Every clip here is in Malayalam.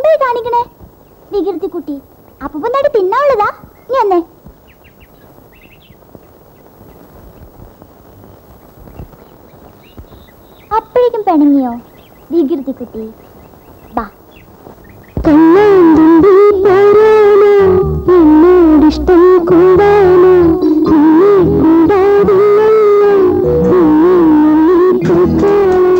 എന്തായി കാണിക്കണേ വികൃതി കുട്ടി അപ്പൊ നടി തിന്നാവുള്ളതാ നീ എന്നേ അപ്പോഴേക്കും പിണങ്ങിയോ വികൃതി കുട്ടി ബാ കണ്ണാന്തുമ്പി പോരാനോ എന്നോടിഷ്ടം കൂടാനോ നിന്നെ കൂടാതില്ലല്ലോ നിന്നെ പൂക്കാലം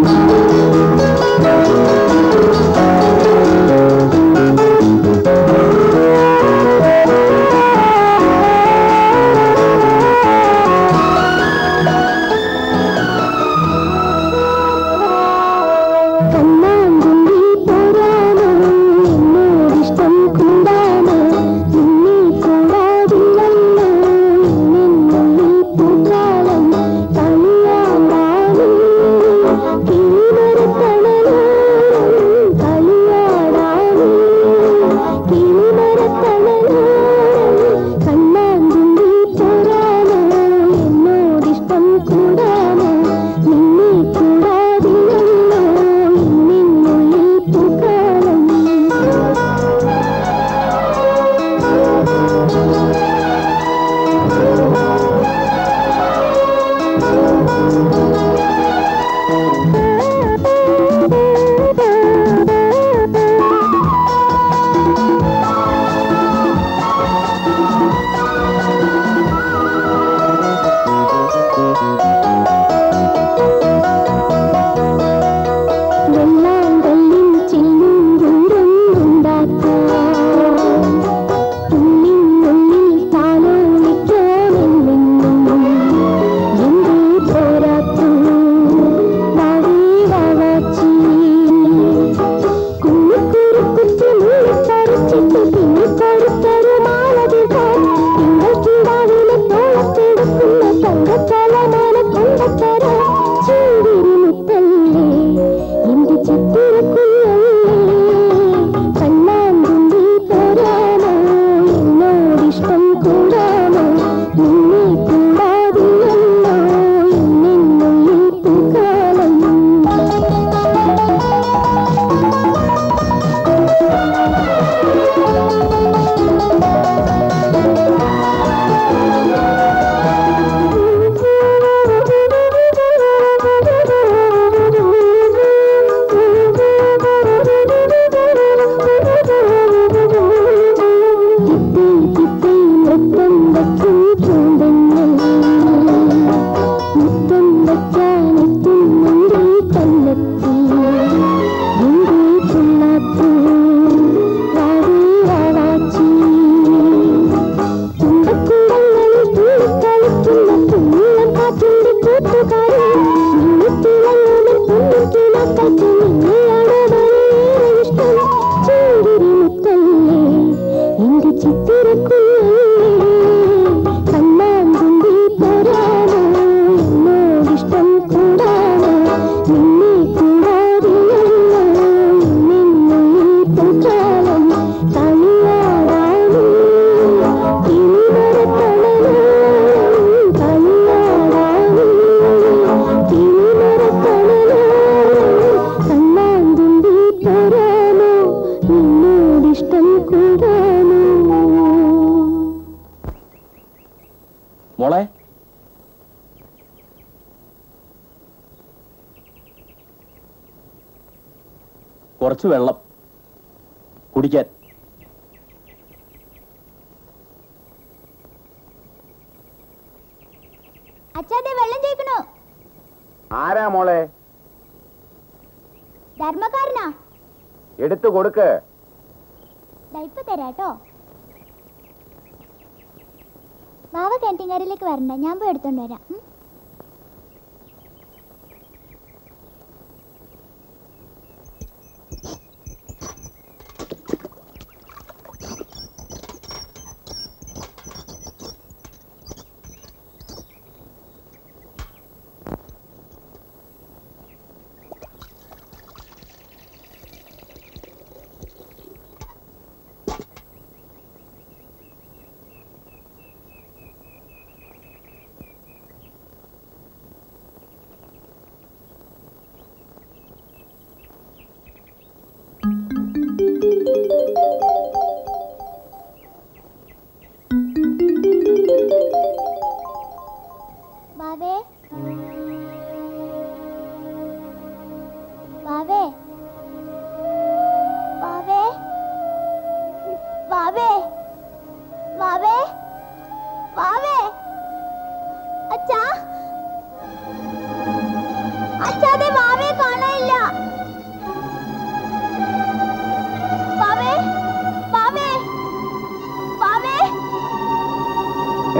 കണ്ണാന്തുമ്പി പോരാനോ എന്നോടിഷ്ടം കൂടാനോ നിന്നെ കൂടാതില്ലല്ലോ നിന്നുള്ളിൽ പൂക്കാലം കളിയാടാനും കിളിമരത്തണലോരം കളിയാടാനും കിളിമരത്തണലോരം കണ്ണാന്തുമ്പി പോരാനോ എന്നോടിഷ്ടം കൂടാനോ നിന്നെ കൂടാതില്ലല്ലോ നിന്നുള്ളിൽ പൂക്കാലം വെള്ളാങ്കല്ലിൻ ചില്ലും ദൂരം ഉണ്ടാക്കാം ഉള്ളിനുള്ളിൽ താലോലിക്കാമെന്നെന്നും എന്തേ പോരാത്തു വാവേ വാവാച്ചി കുന്നിക്കുരുക്കുത്തി മുള്ളിപ്പറിച്ചിട്ട് പിന്നെ പഴുത്തൊരു മാലതിടാൻ തിങ്കൾക്കിടാവിനെ തോളത്തെടുക്കുന്ന തങ്കത്തലമാന കൊണ്ടത്തരാൻ ചൂടിരി മുത്തല്ലേ എന്റെ ചിത്തിരക്കുഞ്ഞല്ലേ കണ്ണാന്തുമ്പി പോരാനോ എന്നോടിഷ്ടം കൂടാനോ നിന്നെ കൂടാതില്ലല്ലോ എന്നെന്നുള്ളിൽ പൂക്കാലം തിത്തി തിത്തി നൃത്തം വയ്ക്കും പൂന്തങ്ങൾ മുത്തം വയ്ക്കാനെത്തുന്നുണ്ട് കല്ലെത്തി എന്തേ പുള്ളാത്തു വാവേ വാവാച്ചി തുമ്പക്കുടങ്ങളിൽ തുള്ളിക്കളിക്കുന്ന തുള്ളം കാറ്റിന്റെ കൂട്ടുകാരൻ മിന്നിത്തിളങ്ങുന്ന പുള്ളിക്കിനക്കറ്റ് നിന്നെയാണ് വളരെയേറെ ഇഷ്ടം ചൂടിരി മുത്തല്ലേ എന്റെ ചിത്തിരക്കുഞ്ഞല്ലേ കണ്ണാന്തുമ്പി പോരാനോ എന്നോടിഷ്ടം കൂടാനോ നിന്നെ കൂടാതില്ലല്ലോ നിന്നുള്ളിൽ പൂക്കാലം കളിയാടാനും കിളിമരത്തണലോരം കളിയാടാനും കിളിമരത്തണലോരം കണ്ണാന്തുമ്പി പോരാനോ നിന്നോടിഷ്ടം കൂടാനോ മോളെ കുറച്ച് വെള്ളം കുടിക്കാൻ അച്ഛാതെ വെള്ളം ചോദിക്കണോ ആരാ മോളെ ധർമ്മക്കാരനാ എടുത്തു കൊടുക്ക് ദാ ഇപ്പൊ തരാട്ടോ വാവ കാന്റീൻകാരിലേക്ക് വരണ്ട ഞാൻ പോയി എടുത്തോണ്ട് വരാം ഉം.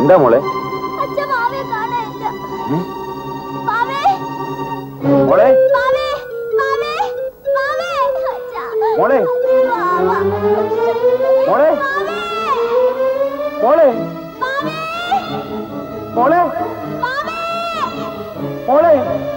എന്താ മോളെ അച്ഛ മാവേ കാണാനില്ല ഏ? മാവേ മോളെ മാവേ മാവേ മാവേ അച്ഛാ മോളെ മാവ. മോളെ മാവേ മോളെ മോളെ മോളെ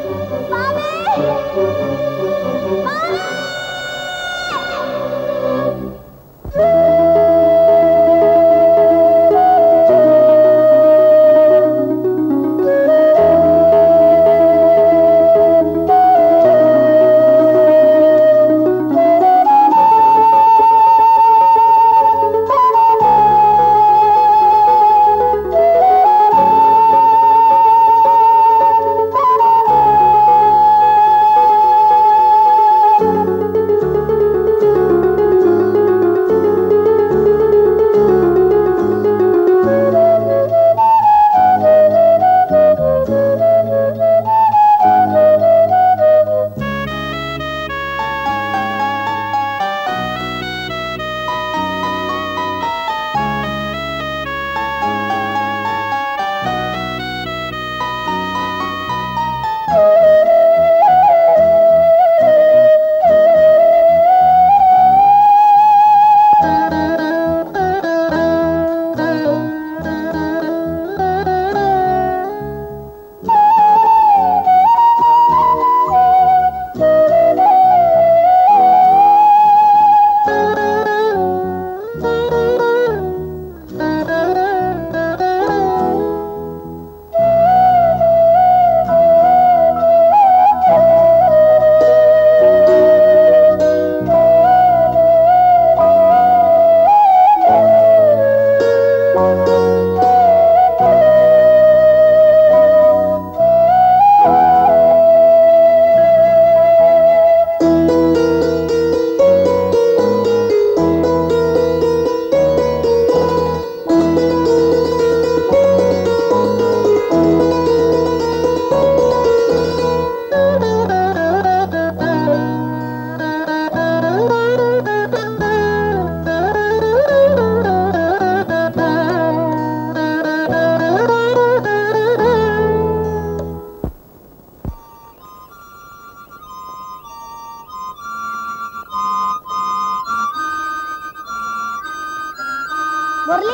മുരളി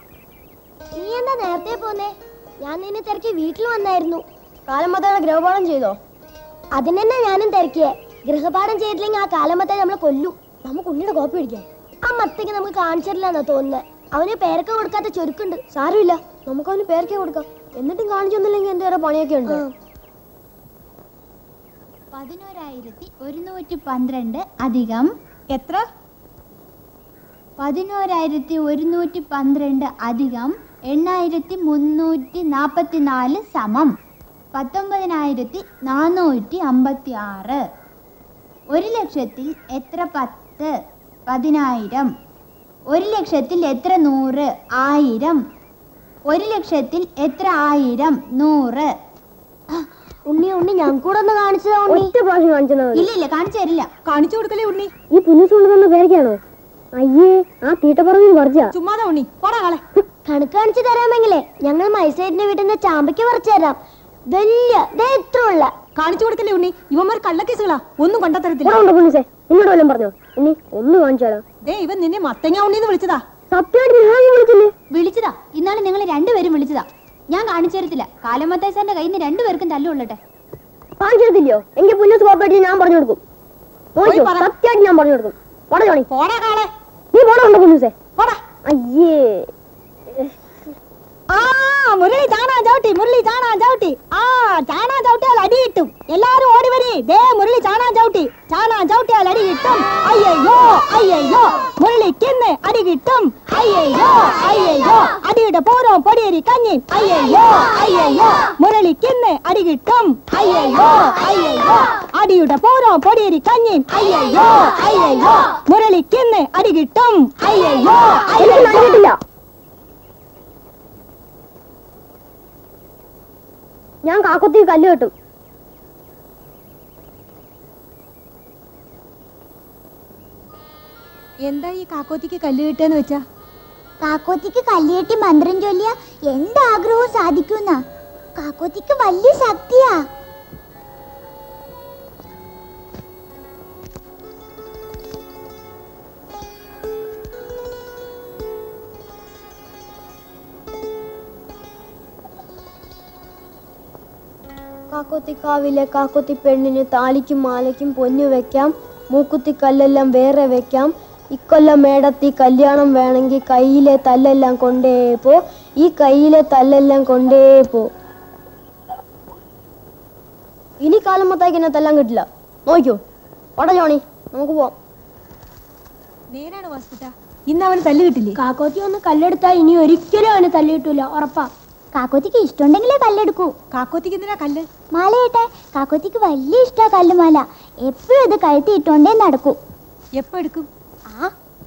നീ എന്താ നേരത്തെ പോന്നേ ഞാൻ നിന്നെ തിരക്കി വീട്ടിൽ വന്നായിരുന്നു കാലമത്തയുടെ ഗൃഹപാഠം ചെയ്തോ അതിനെന്നെ ഞാനും തിരക്കിയേ ഗൃഹപാഠം ചെയ്തില്ലെങ്കിൽ ആ കാലമത്തെ നമ്മളെ കൊല്ലു നമുക്ക് ഉണ്ണിയുടെ കോപ്പി അടിക്കാം ആ മത്തേക്ക് നമുക്ക് കാണിച്ചിട്ടില്ലെന്നാ തോന്നുന്നത് അവന് പേരൊക്കെ കൊടുക്കാത്ത ചുരുക്കുണ്ട് സാരമില്ല നമുക്ക് അവന് പേരൊക്കെ കൊടുക്കാം എന്നിട്ടും കാണിച്ചൊന്നുമില്ലെങ്കിൽ എന്റെ വേറെ പണിയൊക്കെ ഉണ്ട് പതിനോരായിരത്തി ഒരുന്നൂറ്റി പന്ത്രണ്ട് അധികം എത്ര പതിനോരായിരത്തി ഒരുന്നൂറ്റി പന്ത്രണ്ട് അധികം എണ്ണായിരത്തി മുന്നൂറ്റി നാൽപ്പത്തി നാല് സമം പത്തൊമ്പതിനായിരത്തി നാനൂറ്റി അമ്പത്തി ആറ് ഒരു ലക്ഷത്തിൽ എത്ര പത്ത് പതിനായിരം ഒരു ലക്ഷത്തിൽ എത്ര നൂറ് ആയിരം ഒരു ലക്ഷത്തിൽ എത്ര ആയിരം നൂറ് ഉണ്ണി ഉണ്ണി ഞാൻ കൂടെ ഒന്ന് കാണിച്ചതാ ഉണ്ണി ഒറ്റ പ്രാവശ്യം കാണിച്ചതാ മതി. ഇല്ല ഇല്ല കാണിച്ചു തരില്ല കാണിച്ചു കൊടുക്കലേ ഉണ്ണി ഈ പുന്നൂസ് കൊണ്ടുവന്ന പേരക്കാണോ അയ്യേ ആ തീട്ടപ്പറമ്പിൽ പറിച്ചാ ചുമ്മാതാ ഉണ്ണി പോടാ കാളെ കണക്ക് കാണിച്ചു തരാമെങ്കിലേ ഞങ്ങൾ മൈസൈഡിന്റെ വീട്ടിൽ നിന്ന് ചാമ്പയ്ക്ക് പറിച്ചു തരാം വലിയ ദേ ഇത്ര ഉള്ള കാണിച്ചു കൊടുക്കലേ ഉണ്ണി ഇവന്മാർ കള്ളക്കേസുകളാ ഒന്നും കണ്ടെത്തരത്തില്ല ഇവിടെ ഉണ്ടോ പുന്നൂസേ നിന്നോട് വല്ലതും പറഞ്ഞോ ഇനി ഒന്ന് കാണിച്ചാലോ ദേ ഇവൻ നിന്നെ മത്തങ്ങ ഉണ്ണിന്ന് വിളിച്ചതാ സത്യമായിട്ട് ഞാൻ വിളിച്ചില്ലേ വിളിച്ചതാ ഇന്നാളെ നിങ്ങൾ രണ്ടുപേരും വിളിച്ചതാ ഞാൻ കാണിച്ചു തരത്തില്ല കാലമത്തായി സാറിന്റെ കയ്യിൽ നിന്ന് രണ്ടുപേർക്കും തല്ലുകൊള്ളട്ടെ കാണിച്ചെടുത്തില്ലയോ എങ്കിൽ പുന്നൂസ് കോപ്പറേറ്റ് ഞാൻ പറഞ്ഞു കൊടുക്കും നോക്കിയോ പറ. സത്യമായിട്ട് ഞാൻ പറഞ്ഞു കൊടുക്കും പോടാ ജോണി പോടാ കാളെ നീ പോടാ ഉണ്ടോ പുന്നൂസേ പോടാ അയ്യേ ആ മുരളി ചാണാ ചവിട്ടി മുരളി ചാണാ ചവിട്ടി ആ ചാണാ ചവിട്ടിയാൽ അടി കിട്ടും എല്ലാരും ഓടി വരി ദേ മുരളി ചാണാ ചവിട്ടി ചാണാ ചവിട്ടിയാൽ അടി കിട്ടും അയ്യയ്യോ അയ്യയ്യോ മുരളിക്കിന്ന് അടി കിട്ടും അയ്യയ്യോ അയ്യയ്യോ അടിയുടെ പൂരം പൊടിയരി കഞ്ഞി അയ്യയ്യോ അയ്യയ്യോ മുരളിക്കിന്ന് അടി കിട്ടും അയ്യയ്യോ അയ്യയ്യോ അടിയുടെ പൂരം പൊടിയരി കഞ്ഞി അയ്യയ്യോ അയ്യയ്യോ മുരളിക്കിന്ന് അടി കിട്ടും അയ്യയ്യോ എനിക്ക് അയ്യയ്യോ നൽകിയിട്ടില്ല ഞാൻ കാക്കൊത്തി കല്ല് കെട്ടും എന്താ ഈ കാക്കോത്തിക്ക് കല്ല് കിട്ടുകയെന്ന് വെച്ചാ കാക്കോത്തിക്ക് കല്ലുകെട്ടി മന്ത്രം ചൊല്ലിയ എന്താഗ്രഹവും സാധിക്കുന്ന കാക്കോത്തിക്ക് വലിയ ശക്തിയാ കാക്കോത്തിക്കാവിലെ കാക്കോത്തി പെണ്ണിന് താലിക്കും മാലയ്ക്കും പൊന്നു വെക്കാം മൂക്കുത്തി കല്ലെല്ലാം വേറെ വെക്കാം ഇക്കൊല്ലം മേടത്തി കല്യാണം വേണമെങ്കിൽ കയ്യിലെ തല്ലെല്ലാം കൊണ്ടേ പോ ഈ കയ്യിലെ തല്ലെല്ലാം കൊണ്ടേ പോ ഇനി കാലം മൊത്തമാക്കി എന്നെ തല്ലാൻ കിട്ടില്ല നോക്കൂ ഓടാ ജോണി നമുക്ക് പോവാം നേരാണ് വാസ്തുട്ട ഇന്ന് അവന് തല്ല് കിട്ടില്ലേ കാക്കോത്തി ഒന്ന് കല്ലെടുത്താ ഇനി ഒരിക്കലും അവന് തല്ലി കിട്ടൂല ഉറപ്പാ കാക്കോത്തിക്ക് ഇഷ്ടമുണ്ടെങ്കിലേ കല്ലെടുക്കൂ കാക്കോത്തിക്ക് എന്തിനാ കല്ല് മാലയേട്ടെ കാക്കോത്തിക്ക് വലിയ ഇഷ്ടാ കല്ലുമാല എപ്പോഴും ഇത് കഴുത്തി ഇട്ടോണ്ടേ നടക്കൂ എപ്പോ എടുക്കും ആ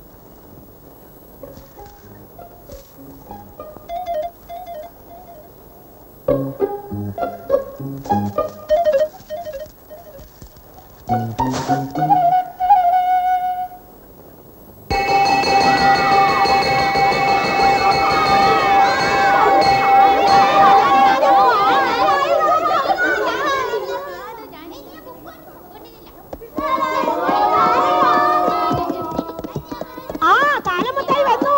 ആ കാലമത്തായി വന്നു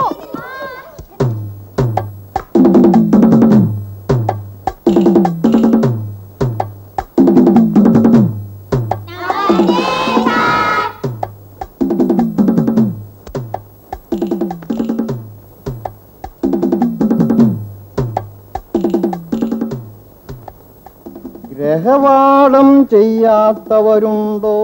ഗ്രഹപാഠം ചെയ്യാത്തവരുണ്ടോ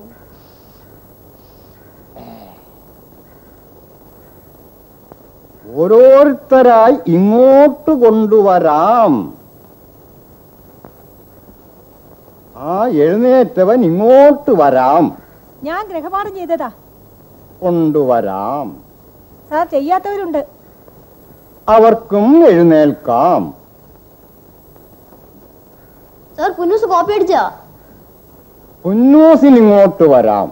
ഓരോരുത്തരായി ഇങ്ങോട്ട് കൊണ്ടുവരാം ആ എഴുന്നേറ്റവൻ ഇങ്ങോട്ട് വരാം ഞാൻ ഗ്രഹപാഠം ചെയ്തതാ കൊണ്ടുവരാം സാർ ചെയ്യാത്തവരുണ്ട് അവർക്കും എഴുന്നേൽക്കാം സാർ പുന്നൂസ് കോപ്പി അടിച്ചാ കുന്നൂസിന് ഇങ്ങോട്ട് വരാം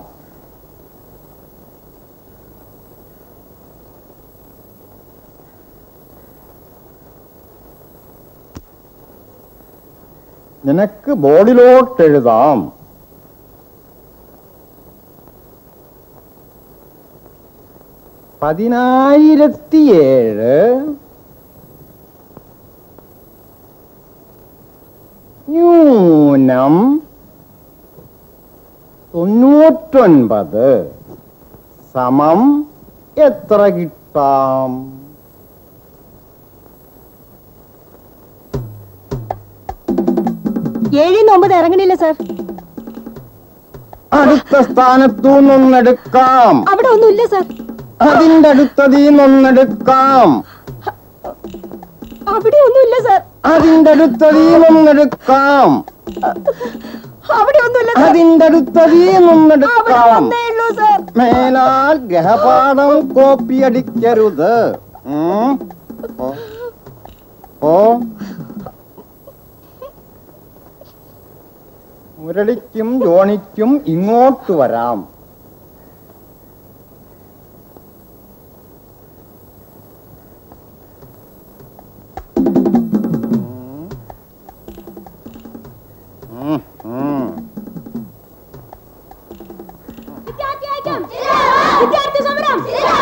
നിനക്ക് ബോർഡിലോട്ട് എഴുതാം പതിനായിരത്തിയേഴ് ന്യൂനം തൊണ്ണൂറ്റൊൻപത് സമം എത്ര കിട്ടാം ഏഴിന്ന് ഒമ്പത് ഇറങ്ങണില്ല സാർ അടുത്ത സ്ഥാനത്തു നിന്നെടുക്കാം അവിടെ ഒന്നുമില്ല സാർ അതിന്റെ അടുത്തതിൽ നിന്നെടുക്കാം അവിടെ ഒന്നുമില്ല സാർ അതിന്റെ അടുത്തതിൽ നിന്നെടുക്കാം അവിടെ ഒന്നുമില്ല സാർ അതിന്റെ അടുത്തതിൽ അവിടെ നിന്നെടുക്കാം ഒന്നേ ഉള്ളൂ സാർ മേലാൽ ഗ്രഹപാഠം കോപ്പി അടിക്കരുത് ഉം. ഓ. ഓ മുരളിക്കും ജോണിക്കും ഇങ്ങോട്ട് വരാം ഉം, ഉം. വിദ്യാർത്ഥി സമരം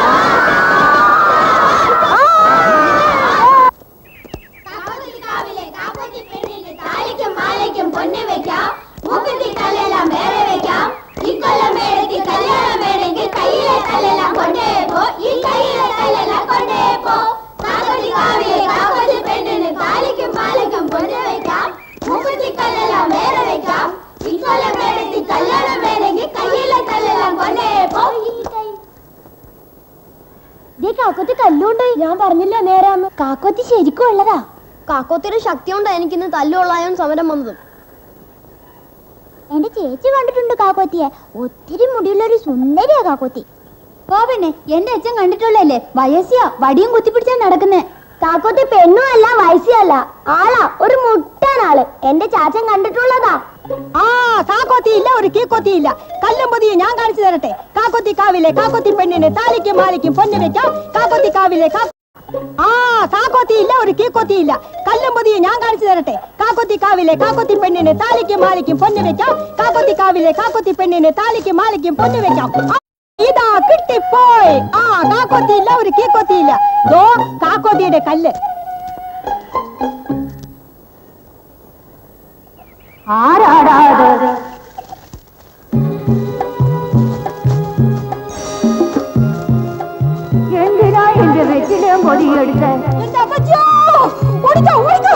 കാക്കോത്തിക്കാവിലെ കാക്കോത്തി പെണ്ണിന് താലിക്കും മാലയ്ക്കും പൊന്നു വെക്കാം മൂക്കുത്തി കല്ലെല്ലാം വേറെ വെക്കാം ഇക്കൊല്ലം മേടത്തി കല്യാണം വേണമെങ്കിൽ കയ്യിലെ കല്ലെല്ലാം കൊണ്ടേ പോ ഈ കയ്യിലെ കല്ലെല്ലാം കൊണ്ടേ പോ കാക്കോത്തിക്കാവിലെ കാക്കോത്തി പെണ്ണിന് താലിക്കും മാലയ്ക്കും പൊന്നു വെക്കാം മൂക്കുത്തി കല്ലെല്ലാം വേറെ വെക്കാം ഇക്കൊല്ലം മേടത്തി കല്യാണം വേണമെങ്കിൽ കയ്യിലെ കല്ലെല്ലാം കൊണ്ടേ പോ കാക്കോത്തി കല്ലുണ്ട് ഞാൻ പറഞ്ഞില്ല നേരാന്ന് കാക്കോത്തി ശരിക്കും ഉള്ളതാ കാക്കോത്തിയുടെ ശക്തി കൊണ്ടാ എനിക്കിന്ന് തല്ലുകൊള്ളാനും സമരം വന്നത് എന്റെ ചേച്ചി കണ്ടിട്ടുണ്ട് കാക്കോത്തിയെ ഒത്തിരി മുടിയുള്ള ഒരു സുന്ദരിയാ കാക്കോത്തി പോ പിന്നെ എന്റെ അച്ഛൻ കണ്ടിട്ടുള്ളല്ലേ വയസ്സിയാ വടിയും കുത്തിപ്പിടിച്ചാ നടക്കുന്നേ കാക്കോത്തി പെണ്ണും അല്ല വയസ്സല്ല ആളാ ഒരു മുട്ടാനാള് എന്റെ ചാച്ചൻ കണ്ടിട്ടുള്ളതാ ആ കാക്കോത്തി ഇല്ല ഒരു കീക്കോത്തി ഇല്ല കല്ലും പൊതിയും ഞാൻ കാണിച്ചു തരട്ടെ കാക്കോത്തി കാവിലെ കാക്കോത്തി പെണ്ണിന് താലിക്കും മാലിക്കും പൊന്നു വെക്കാം കാക്കോത്തി കാവിലെ കാ- ആ കാക്കോത്തി ഇല്ല ഒരു കീക്കോത്തി ഇല്ല കല്ലും പൊതിയും ഞാൻ കാണിച്ചു തരട്ടെ കാക്കോത്തി കാവിലെ കാക്കോത്തി പെണ്ണിന് താലിക്കും മാലിക്കും പൊന്നു വെക്കാം കാക്കോത്തി കാവിലെ കാക്കോത്തി പെണ്ണിന് താലിക്കും മാലിക്കും പൊന്നു വെക്കാം ആ, ഇതാ കിട്ടിപ്പോയി ആ കാക്കോത്തി ഇല്ല ഒരു കീക്കോത്തി ഇല്ല ദോ കാക്കോത്തിയുടെ കല്ല് ആരാടാത് എന്തിനാ എന്റെ വെറ്റിലും പൊടിയെടുത്ത് എന്റെ അമ്മച്ചിയോ ഓടിക്കോ ഓടിക്കോ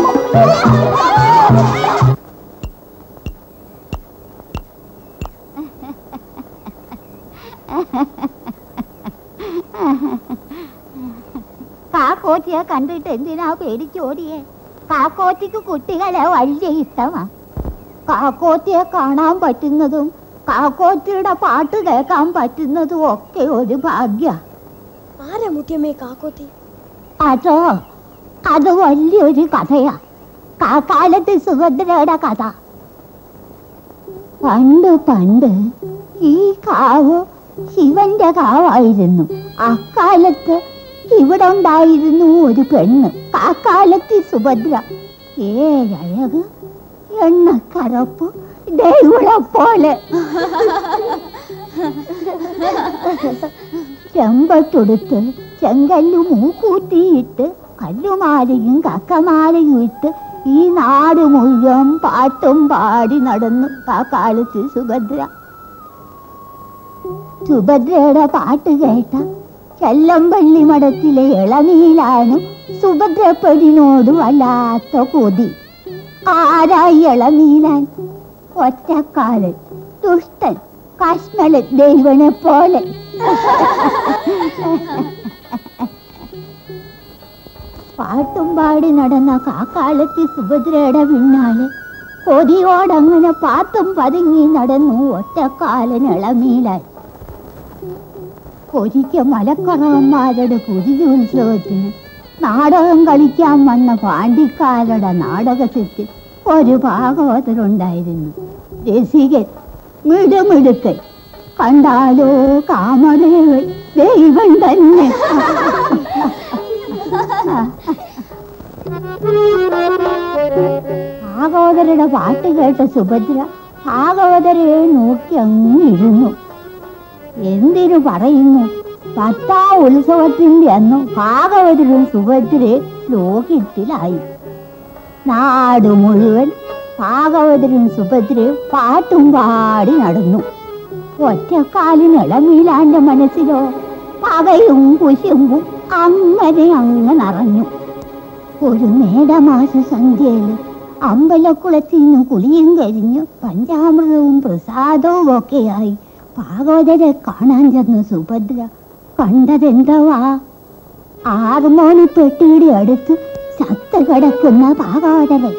കാക്കോച്ചിയെ കണ്ടിട്ട് എന്തിനാ പേടിച്ചോടിയേ കാക്കോച്ചിക്ക് കുട്ടികളെ വലിയ ഇഷ്ടമാ കാക്കോത്തിയെ കാണാൻ പറ്റുന്നതും കാക്കോത്തിയുടെ പാട്ട് കേൾക്കാൻ പറ്റുന്നതും ഒക്കെ ഒരു ഭാഗ്യ ആരാ മുത്തിയമ്മേ കാക്കോത്തി അതോ അത് വലിയൊരു കഥയാ കാക്കാലത്ത് സുഭദ്രയുടെ കഥ പണ്ട് പണ്ട് ഈ കാവ് ശിവന്റെ കാവായിരുന്നു അക്കാലത്ത് ഇവിടെ ഉണ്ടായിരുന്നു ഒരു പെണ്ണ് കാക്കാലത്ത് സുഭദ്ര ഏഴഴക് എണ്ണക്കറപ്പ് ദൈവളെ പോലെ ചെമ്പത്തൊടുത്ത് ചെങ്കല്ലു മൂക്കൂട്ടിയിട്ട് കല്ലുമാലയും കക്കമാലയും ഇട്ട് ഈ നാട് മുഴുവൻ പാട്ടും പാടി നടന്നു കാക്കാലത്ത് സുഭദ്ര സുഭദ്രയുടെ പാട്ട് കേട്ട ചെല്ലമ്പള്ളി മഠത്തിലെ ഇളനീലാണ് സുഭദ്രപ്പടിനോട് വല്ലാത്ത കൊതി ആരായി ഇളനീലാൻ ഒറ്റക്കാലൻ ദുഷ്ടൻ കശ്മലൻ ദൈവനെ പോലെ പാട്ടും പാടി നടന്ന കാക്കാലത്തി സുഭദ്രയുടെ പിന്നാലെ കൊതിയോടങ്ങനെ പാത്തും പതുങ്ങി നടന്നു ഒറ്റക്കാലൻ ഇളമീലായി ഒരിക്കൽ മലക്കറവന്മാരുടെ കുരുതി ഉത്സവത്തിന് നാടകം കളിക്കാൻ വന്ന പാണ്ടിക്കാരുടെ നാടകത്തിൽ ഒരു ഭാഗവതരുണ്ടായിരുന്നു രസികൻ മിടുമിടുക്കൻ കണ്ടാലോ കാമദേവൻ ദൈവം തന്നെ ഭാഗവതരുടെ പാട്ട് കേട്ട സുഭദ്ര ഭാഗവതരെ നോക്കി അങ്ങ് ഇരുന്നു എന്തിനു പറയുന്നു പത്താം ഉത്സവത്തിന്റെ അന്ന് ഭാഗവതരും സുഭദ്രയെ ലോകത്തിലായി നാട് മുഴുവൻ ഭാഗവതരും സുഭദ്രയും പാട്ടും പാടി നടന്നു ഒറ്റക്കാലിന് ഇളമീലാന്റെ മനസ്സിലോ പകയും കുശുമ്പും അങ്ങനെ അങ്ങ് നിറഞ്ഞു ഒരു മേടമാസ സന്ധ്യയില് അമ്പലക്കുളത്തിൽ നിന്ന് കുളിയും കഴിഞ്ഞ് പഞ്ചാമൃതവും പ്രസാദവും ഒക്കെയായി ഭാഗവതരെ കാണാൻ ചെന്ന സുഭദ്ര കണ്ടതെന്തവാ ആറുമോണി പെട്ടിയുടെ അടുത്ത് ചത്ത് കിടക്കുന്ന ഭാഗവതരെ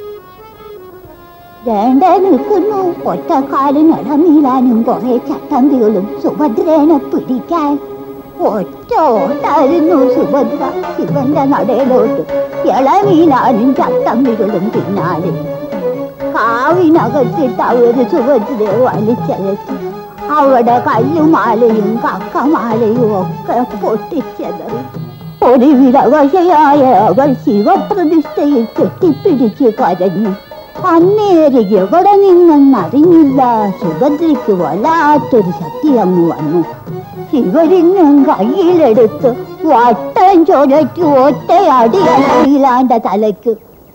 വേണ്ട നിൽക്കുന്നു ഒറ്റക്കാലും ഇടമീലാനും കുറെ ചട്ടമ്പികളും സുഭദ്രേനെ പിടിക്കാൻ ഒറ്റ ഓട്ടായിരുന്നു സുഭദ്ര ശിവന്റെ നടയിലോട്ട് ഇളമീലാനും ചട്ടമ്പികളും പിന്നാലെ കാവിനകത്തിട്ട് അവര് സുഭദ്രയെ വലിച്ചഴച്ചു അവിടെ കല്ലുമാലയും കക്കമാലയും ഒക്കെ പൊട്ടിച്ചെതറി ഒരു വിലവശയായ അവൾ ശിവപ്രതിഷ്ഠയിൽ കെട്ടിപ്പിടിച്ച് കരഞ്ഞു അന്നേര് എവിടെ നിന്നെന്നറിഞ്ഞില്ല സുഭദ്രയ്ക്ക് വല്ലാത്തൊരു ശക്തി അങ്ങ് വന്നു ശിവരിങ്ങും കയ്യിലെടുത്ത് വട്ടം ചുഴറ്റി ഒറ്റയടിയിലാണ്ട തലയ്ക്ക്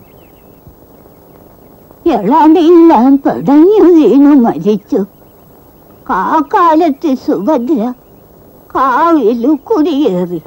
ഇളമെല്ലാം പിടഞ്ഞു വീണു മരിച്ചു കാക്കാലത്ത് സുഭദ്ര കാവിലു കുടിയേറി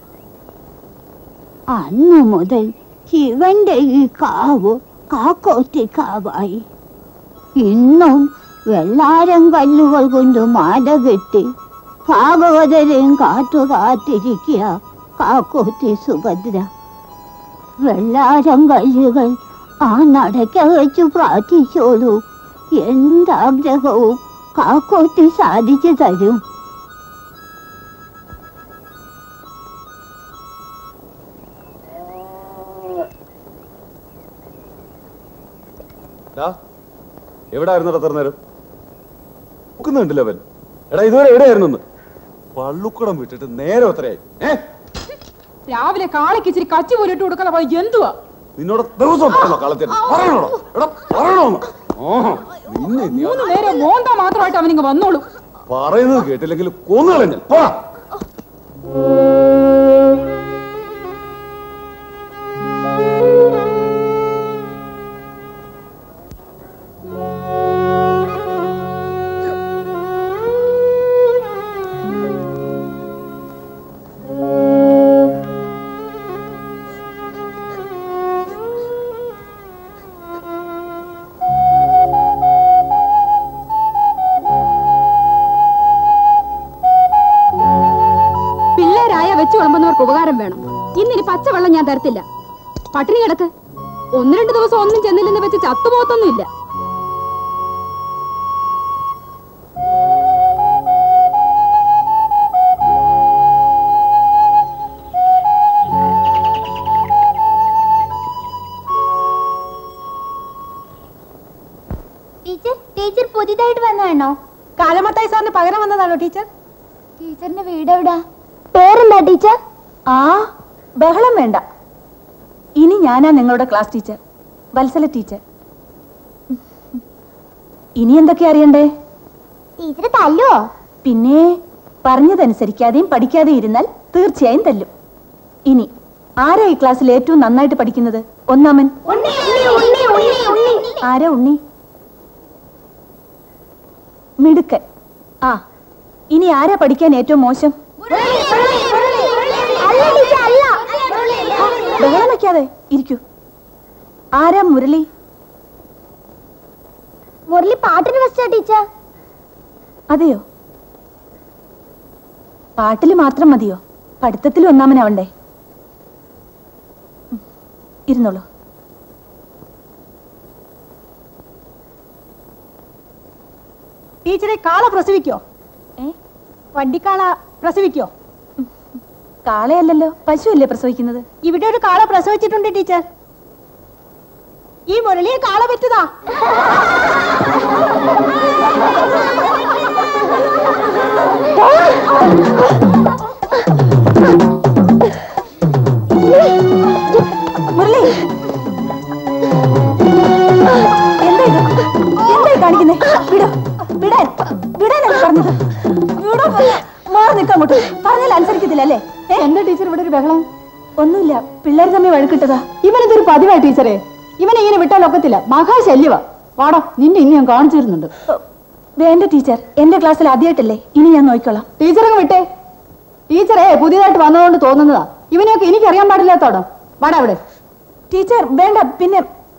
അന്നു മുതൽ ശിവന്റെ ഈ കാവ് കാക്കോത്തി കാവായി ഇന്നും വെള്ളാരം കല്ലുകൾ കൊണ്ട് മാല കെട്ടി ഭാഗവതരെയും കാത്തു കാത്തിരിക്കുക കാക്കോത്തി സുഭദ്ര വെള്ളാരം കല്ലുകൾ ആ നടക്ക വെച്ച് പ്രാർത്ഥിച്ചോളൂ എന്താഗ്രഹവും കാക്കോത്തി സാധിച്ചു തരും എവിടായിരുന്നു എത്ര നേരം നോക്കുന്നുണ്ടല്ലോ അവൻ എടാ ഇതുവരെ എവിടെയായിരുന്നു ഒന്ന് പള്ളുക്കുടം വിട്ടിട്ട് നേരെ എത്രയായി ഏ രാവിലെ കാളയ്ക്ക് ഇച്ചിരി കച്ചി പോലിട്ട് കൊടുക്കാൻ പോയി എന്തുവാ നിന്നോട് ദിവസം പറയണോ കളത്തിന് പറയണോടോ എടാ പറയണോന്ന് ആഹാ, നിന്നെ നീ മൂന്ന് നേരം മോന്ത മാത്രമായിട്ട് അവനിങ്ങ് വന്നോളൂ പറയുന്നത് കേട്ടില്ലെങ്കിൽ കൊന്നുകളഞ്ഞ പോടാ പിള്ളേരായ വെച്ച് വിളമ്പുന്നവർക്ക് ഉപകാരം വേണം ഇന്നിനി പച്ചവെള്ളം ഞാൻ തരത്തില്ല പട്ടിണി കിടക്ക് ഒന്ന് രണ്ട് ദിവസം ഒന്നും ചെന്നില്ലെന്ന് വെച്ച് ചത്തുപോത്തൊന്നുമില്ല ടീച്ചർ ടീച്ചർ പുതിയതായിട്ട് വന്നതാണോ കാലമത്തായി സാറിന് പകരം വന്നതാണോ ടീച്ചർ ടീച്ചറിന്റെ വീട് എവിടാ പേരെന്താ ടീച്ചർ ആ ബഹളം വേണ്ട ഇനി ഞാനാ നിങ്ങളുടെ ക്ലാസ് ടീച്ചർ വത്സല ടീച്ചർ ഇനി എന്തൊക്കെ അറിയണ്ടേ ടീച്ചർ തല്ലുവോ പിന്നെ പറഞ്ഞതനുസരിക്കാതെയും പഠിക്കാതെയും ഇരുന്നാൽ തീർച്ചയായും തല്ലും ഇനി ആരാ ഈ ക്ലാസ്സിൽ ഏറ്റവും നന്നായിട്ട് പഠിക്കുന്നത് ഒന്നാമൻ ആരാ ഉണ്ണി മിടുക്കൻ ആ ഇനി ആരാ പഠിക്കാൻ ഏറ്റവും മോശം ബഹളം വെക്കാതെ ഇരിക്കൂ ആരാ മുരളി മുരളി പാട്ടിന് വെച്ചാ ടീച്ചർ അതെയോ പാട്ടില് മാത്രം മതിയോ പഠിത്തത്തിൽ ഒന്നാമനാവണ്ടേ ഉം, ഇരുന്നോളൂ ടീച്ചറെ കാള പ്രസവിക്കോ ഏ വണ്ടിക്കാള പ്രസവിക്കോ കാളയല്ലല്ലോ പശുവല്ലേ പ്രസവിക്കുന്നത് ഇവിടെ ഒരു കാള പ്രസവിച്ചിട്ടുണ്ട് ടീച്ചർ ഈ മുരളിയെ കാള പറ്റുതാ മുരളി എന്താ ഇത് എന്തായി കാണിക്കുന്നേ വിടോ വിടാൻ വിടാനാണ് പറഞ്ഞത് വിടോ മാറി നിൽക്കാൻ അങ്ങോട്ട് പറഞ്ഞാൽ അനുസരിക്കത്തില്ല അല്ലേ എന്താ ടീച്ചർ ഇവിടെ ഒരു ബഹളം ഒന്നുമില്ല പിള്ളേർ തമ്മിൽ വഴക്കിട്ടതാ ഇവനിതൊരു പതിവായി ടീച്ചറെ ഇവനെ ഇങ്ങനെ വിട്ടാൽ ഒക്കത്തില്ല മഹാശല്യവാ വാടോ നിന്നെ ഇനി ഞാൻ കാണിച്ചു തരുന്നുണ്ട് വേണ്ട ടീച്ചർ എന്റെ ക്ലാസ്സിൽ ആദ്യമായിട്ടല്ലേ ഇനി ഞാൻ നോക്കിക്കോളാം ടീച്ചറങ്ങ് വിട്ടേ ടീച്ചറെ പുതിയതായിട്ട് വന്നതുകൊണ്ട് തോന്നുന്നതാ ഇവനെയൊക്കെ എനിക്ക് അറിയാൻ പാടില്ലാത്തോടോ വാടാ അവിടെ ടീച്ചർ വേണ്ട പിന്നെ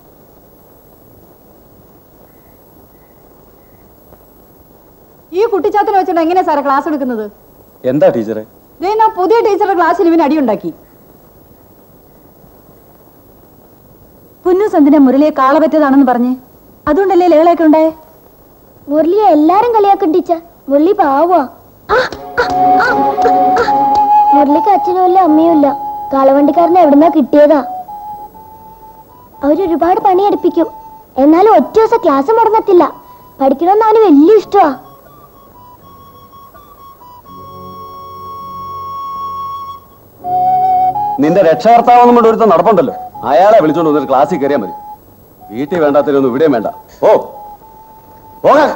ഈ കുട്ടിച്ചാത്തനെ വെച്ചിട്ട് എങ്ങനെയാ സാറേ ക്ലാസ് എടുക്കുന്നത് എന്താ ടീച്ചറെ ദേ ഞാൻ പുതിയ ടീച്ചറുടെ ക്ലാസ്സിൽ ഇവൻ അടിയുണ്ടാക്കി പുന്നൂസ് എന്തിനാ മുരളിയെ കാള പറ്റിയതാണെന്ന് പറഞ്ഞ് അതുകൊണ്ടല്ലേ ലഹളയൊക്കെ ഉണ്ടായേ മുരളിയെ എല്ലാരും കളിയാക്കും ടീച്ചർ മുരളി പാവാ മുരളിക്ക് അച്ഛനും ഇല്ല അമ്മയും ഇല്ല കാളവണ്ടിക്കാരനെ എവിടുന്നാ കിട്ടിയതാ അവരൊരുപാട് പണിയെടുപ്പിക്കും എന്നാലും ഒറ്റ ദിവസം ക്ലാസ് മുടങ്ങത്തില്ല പഠിക്കണമെന്ന് അവന് വലിയ ഇഷ്ടമാ നിന്റെ രക്ഷകർത്താവെന്നും കൊണ്ട് ഒരുത്ത നടപ്പുണ്ടല്ലോ അയാളെ വിളിച്ചോണ്ട് വന്നിട്ട് ക്ലാസ്സിൽ കയറിയാൽ മതി വീട്ടിൽ വേണ്ടാത്തതിനൊന്നും ഇവിടെയും വേണ്ട ഓ പോകാൻ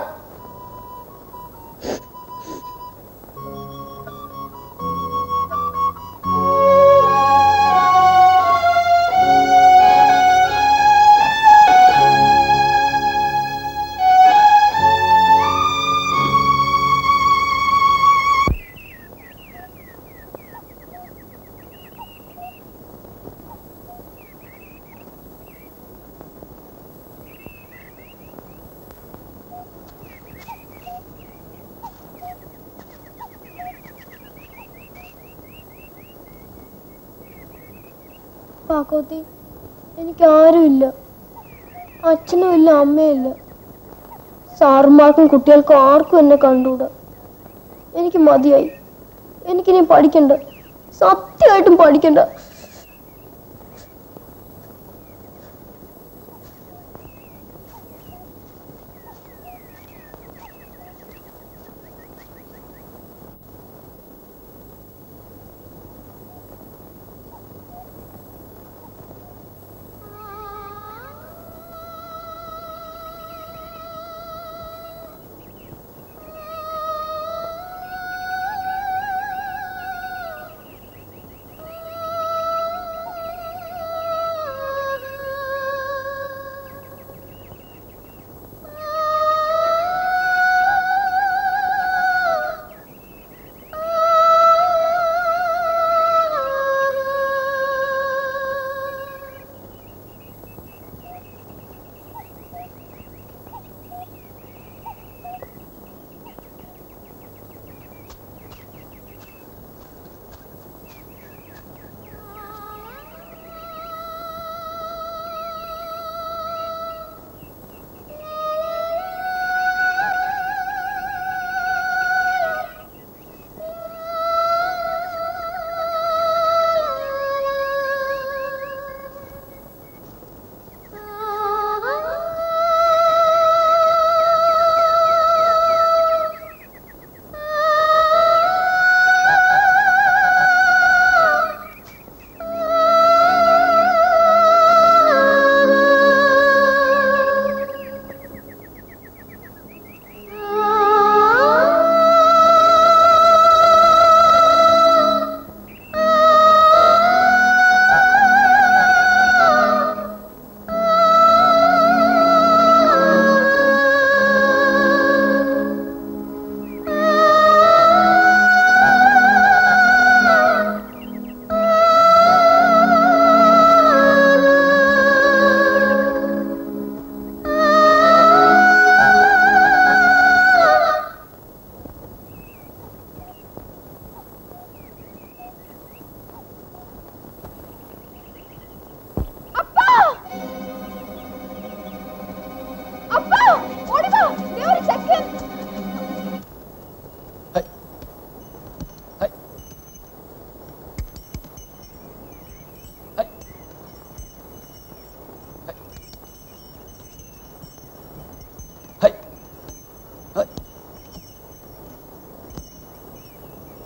പാക്കോത്തി എനിക്ക് ആരുമില്ല അച്ഛനും ഇല്ല അമ്മയില്ല സാറുമാർക്കും കുട്ടികൾക്കും ആർക്കും എന്നെ കണ്ടുകൂടാ എനിക്ക് മതിയായി എനിക്കിനി പഠിക്കണ്ട സത്യമായിട്ടും പഠിക്കണ്ട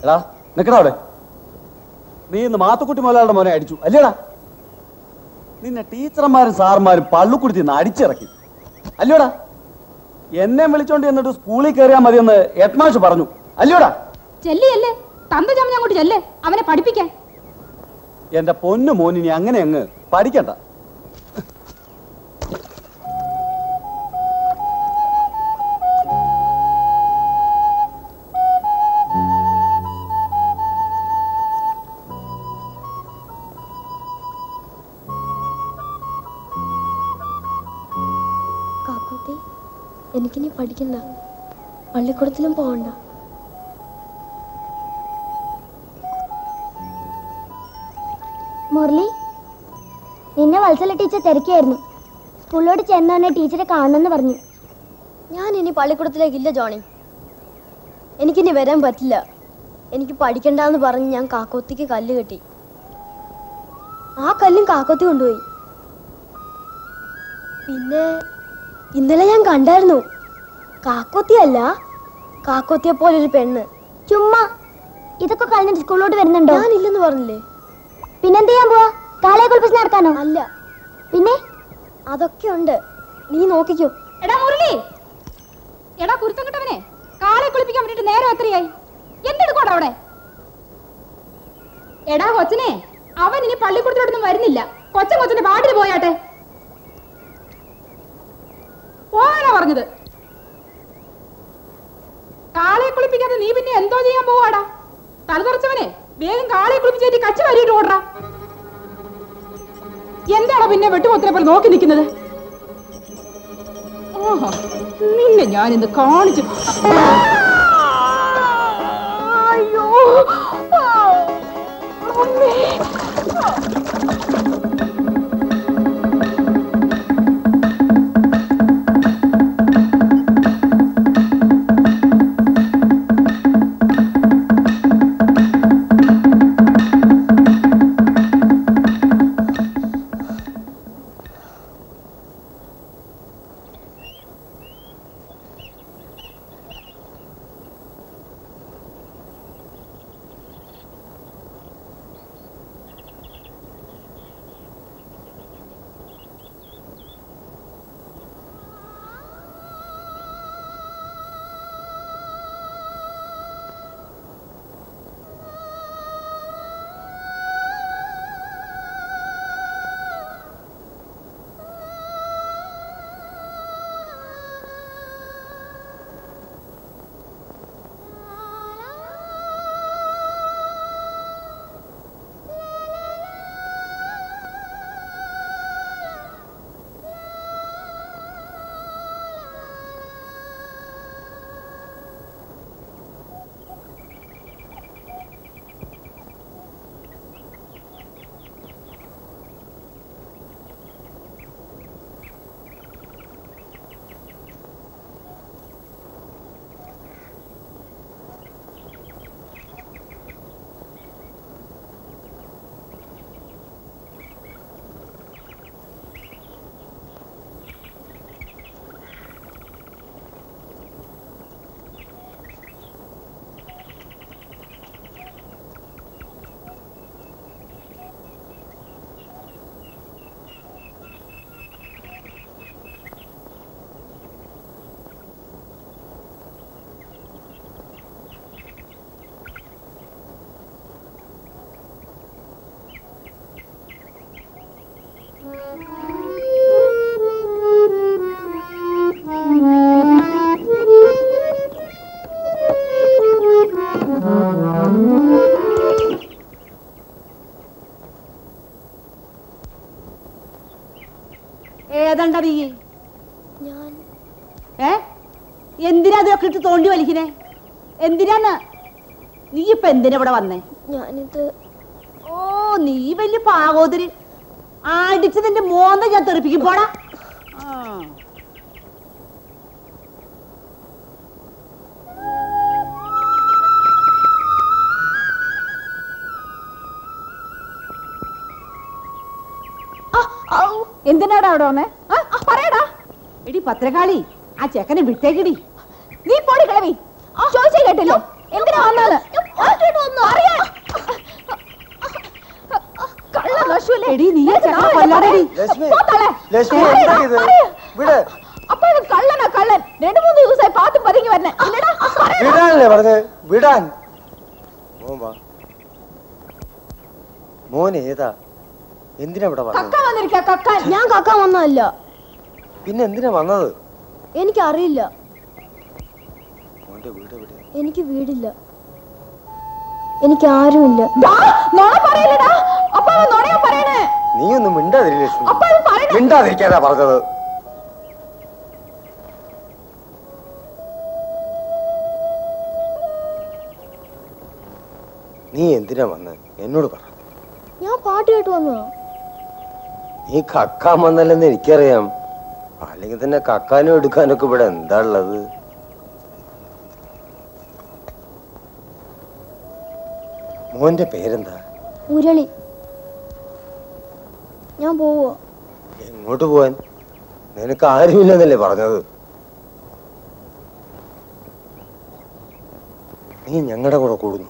എടാ നിക്കടാ അവിടെ നീ ഇന്ന് മാത്തുക്കുട്ടി മുതലാളുടെ മോനെ അടിച്ചു അല്ലേടാ നിന്നെ ടീച്ചർമാരും സാറുമാരും പള്ളുക്കുടുത്തി നിന്ന് അടിച്ചിറക്കി അല്ലയോടാ എന്നെ വിളിച്ചോണ്ട് എന്നിട്ട് സ്കൂളിൽ കയറിയാൽ മതിയെന്ന് ഹെഡ്മാഷ് പറഞ്ഞു അല്ലയോടാ ചെല്ലിയല്ലേ തന്ത ചമഞ്ഞ അങ്ങോട്ട് ചെല്ലേ അവനെ പഠിപ്പിക്കാൻ എന്റെ പൊന്നു മോനിനി അങ്ങനെ അങ്ങ് പഠിക്കണ്ട കാക്കൂത്തി എനിക്കിനി പഠിക്കണ്ട പള്ളിക്കൂടത്തിലും പോകണ്ട മുരളി നിന്നെ വത്സല ടീച്ചർ തിരക്കിയായിരുന്നു സ്കൂളിലോട്ട് ചെന്നോന്നെ ടീച്ചറെ കാണണമെന്ന് പറഞ്ഞു ഞാൻ ഇനി പള്ളിക്കൂടത്തിലേക്കില്ല ജോണി എനിക്കിനി വരാൻ പറ്റില്ല എനിക്ക് പഠിക്കണ്ടെന്ന് പറഞ്ഞ് ഞാൻ കാക്കോത്തിക്ക് കല്ല് കെട്ടി ആ കല്ലും കാക്കോത്തി കൊണ്ടുപോയി പിന്നെ ഇന്നലെ ഞാൻ കണ്ടായിരുന്നു കാക്കോത്തിയല്ല കാക്കോത്തിയെ പോലൊരു പെണ്ണ് ചുമ്മാ ഇതൊക്കെ കളഞ്ഞിട്ട് സ്കൂളിലോട്ട് വരുന്നുണ്ടോ ഞാനില്ലെന്ന് പറഞ്ഞില്ലേ പിന്നെന്ത് ചെയ്യാൻ പോവാ കാലയെ കുളിപ്പിച്ച് നടക്കാനോ അല്ല പിന്നെ അതൊക്കെ ഉണ്ട് നീ നോക്കിക്കോ എടാ മുരളി എടാ കുരുത്തം കിട്ടവനെ കാളെ കുളിപ്പിക്കാൻ വേണ്ടിട്ട് നേരം എത്രയായി എന്തെടുക്കോടാ അവിടെ എടാ കൊച്ചനെ അവൻ ഇനി പള്ളിക്കൂടത്തിലോട്ടൊന്നും വരുന്നില്ല കൊച്ചൻ കൊച്ചന്റെ പാട്ടിന് പോയാട്ടെ പോകാനാ പറഞ്ഞത് കാളെ കുളിപ്പിക്കാതെ നീ പിന്നെ എന്തോ ചെയ്യാൻ പോവാടാ തലതുറച്ചവനെ വേഗം കാളെ കുളിപ്പിച്ചേറ്റി കച്ചു വരിയിട്ട് ഓടറാ എന്താണോ പിന്നെ വെട്ടുപോത്തിനെ പോലെ നോക്കി നിൽക്കുന്നത് ഓഹോ നിന്നെ ഞാൻ ഇന്ന് കാണിച്ചു അയ്യോ അമ്മേ ഏതാണ്ടാ നീ ഞാൻ ഏ എന്തിനാ അതൊക്കെ ഇട്ട് തോണ്ടി വലിക്കണേ എന്തിനാന്ന് നീ ഇപ്പൊ എന്തിനാ ഇവിടെ വന്നേ ഞാനിത് ഓ നീ വലിയ പാകോതിരി അടിച്ച് നിന്റെ മോന്ത ഞാൻ തെറിപ്പിക്കും പോടാ ആ. എന്തിനാടാ അവിടെ വന്നേ ആ, ആ, പറയടാ എടി പത്രകാളി ആ ചെക്കനെ വിട്ടേക്കടി നീ പൊടി കിളവി ചോദിച്ചേ കേട്ടില്ലോ എന്തിനാ വന്നത് എടി നീ ചെക്കനെ കൊല്ലാതെടി. ലക്ഷ്മി പോ തള്ളേ. ലക്ഷ്മി ഏയ്, എന്താ ഇത് പറയ്. വിടെ അപ്പൊ ഇത് കള്ളനാ കള്ളൻ രണ്ടു മൂന്ന് ദിവസമായി പാത്തും പതുങ്ങി വരണേ ഇല്ലടാ, പറയടാ. വിടാനല്ലേ പറഞ്ഞത് വിടാൻ മോൻ വാ മോൻ ഏതാ എന്തിനാ ഇവിടെ വന്നത് കക്ക വന്നിരിക്ക കക്കാൻ ഞാൻ കക്കാൻ വന്നതല്ല പിന്നെ എന്തിനാ വന്നത് എനിക്കറിയില്ല മോന്റെ വീട് എവിടെ എനിക്ക് വീടില്ല എനിക്ക് ആരുമില്ല ദാ, നുണ പറയില്ലടാ അപ്പൊ അവൻ നുണയാ പറയണേ നീ ഒന്നും മിണ്ടാതിരി ലക്ഷ്മി അപ്പൊ അവൻ പറയണേ മിണ്ടാതിരിക്കാനാ പറഞ്ഞത് നീ എന്തിനാ വന്നത് എന്നോട് പറ ഞാൻ പാട്ട് കേട്ട് വന്നതാ നീ കക്കാൻ വന്നല്ലെന്ന് എനിക്കറിയാം അല്ലെങ്കിൽ തന്നെ കക്കാനും എടുക്കാനും ഒക്കെ ഇവിടെ എന്താ ഉള്ളത് മോന്റെ പേരെന്താ മുരളി ഞാൻ പോവോ എങ്ങോട്ട് പോവാൻ നിനക്ക് ആരുമില്ലെന്നല്ലേ പറഞ്ഞത് നീ ഞങ്ങളുടെ കൂടെ കൂടുന്നു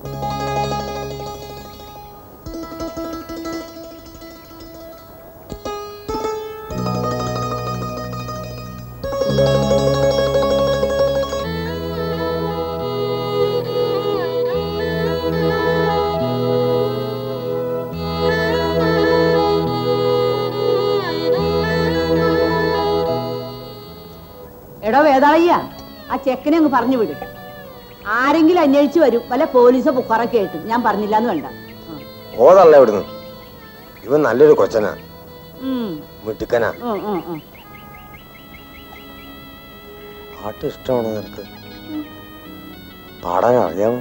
എടോ വേതാളയ്യ ആ ചെക്കനെ അങ്ങ് പറഞ്ഞു വിടും ആരെങ്കിലും അന്വേഷിച്ചു വരും വല്ല പോലീസോ ബുക്കാറൊക്കെ ആയിട്ട് ഞാൻ പറഞ്ഞില്ല എന്ന് വേണ്ട ഓതല്ല ഇവിടുന്ന് ഇവൻ നല്ലൊരു കൊച്ചനാ ഉം, മിടുക്കനാ ഉം, ഉം, ഉം. പാട്ട് ഇഷ്ടമാണോ നിനക്ക് പാടാൻ അറിയാമോ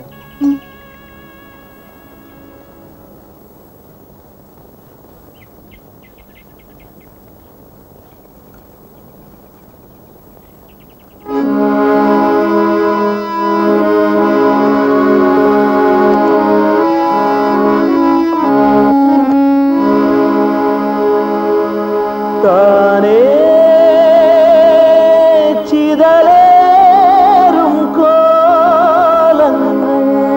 താനേ ചിതലേറും കോലങ്ങൾ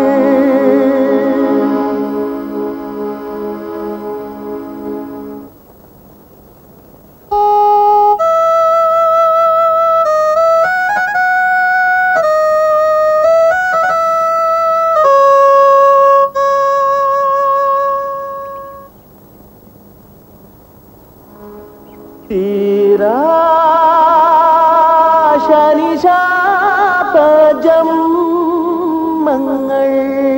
തീരാശനിശാപജമ്മങ്ങൾ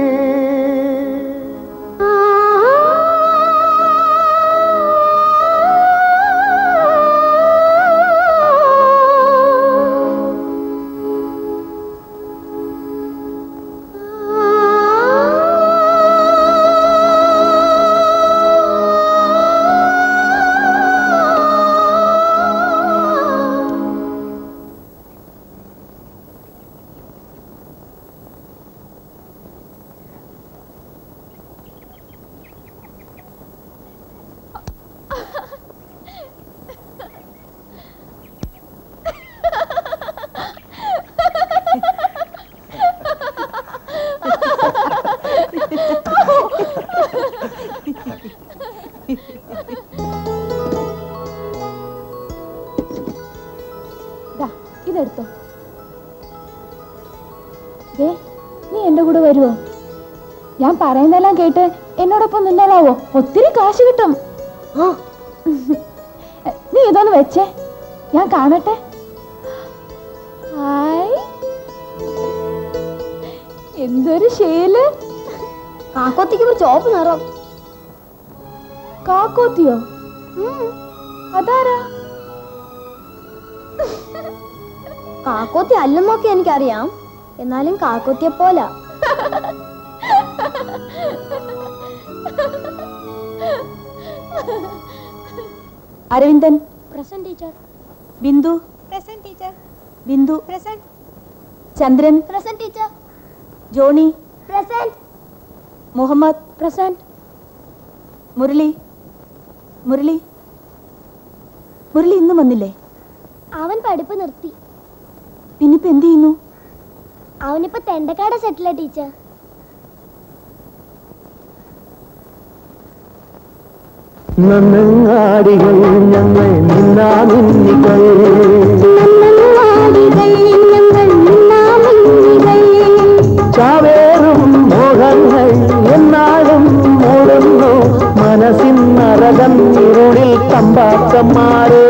ദാ, ഇതെടുത്തോ ദേ നീ എന്റെ കൂടെ വരുവോ ഞാൻ പറയുന്നതെല്ലാം കേട്ട് എന്നോടൊപ്പം നിന്നോളാവോ ഒത്തിരി കാശ് കിട്ടും ആ. നീ ഇതൊന്ന് വെച്ചേ ഞാൻ കാണട്ടെ ഹായ് എന്തൊരു ശീല് കാക്കോത്തിക്ക് ചോപ്പ് നിറം കാക്കോത്തിയോ ഉം, അതാരാ കാക്കോത്തി അല്ലെന്നൊക്കെ എനിക്കറിയാം എന്നാലും കാക്കോത്തിയെ പോലെ Aravindan present teacher Bindu present teacher Bindu present Chandran present teacher Johnny present Muhammad present Murali Murali Murali ഇന്നും വന്നില്ലേ അവൻ പഠിപ്പ് നിർത്തി പിന്നിപ്പോ എന്ത് ചെയ്യുന്നു അവനിപ്പോ തെണ്ടക്കാട് സെറ്റില ടീച്ചർ നന്നങ്ങാടികൾ ഞങ്ങൾ നിന്നാമിന്നികൾ ചാവേറും മോഹങ്ങൾ എന്നാളും മൂടുന്നു മനസ്സിൻ നരകം ഇരുളിൽ കമ്പാക്കന്മാരെ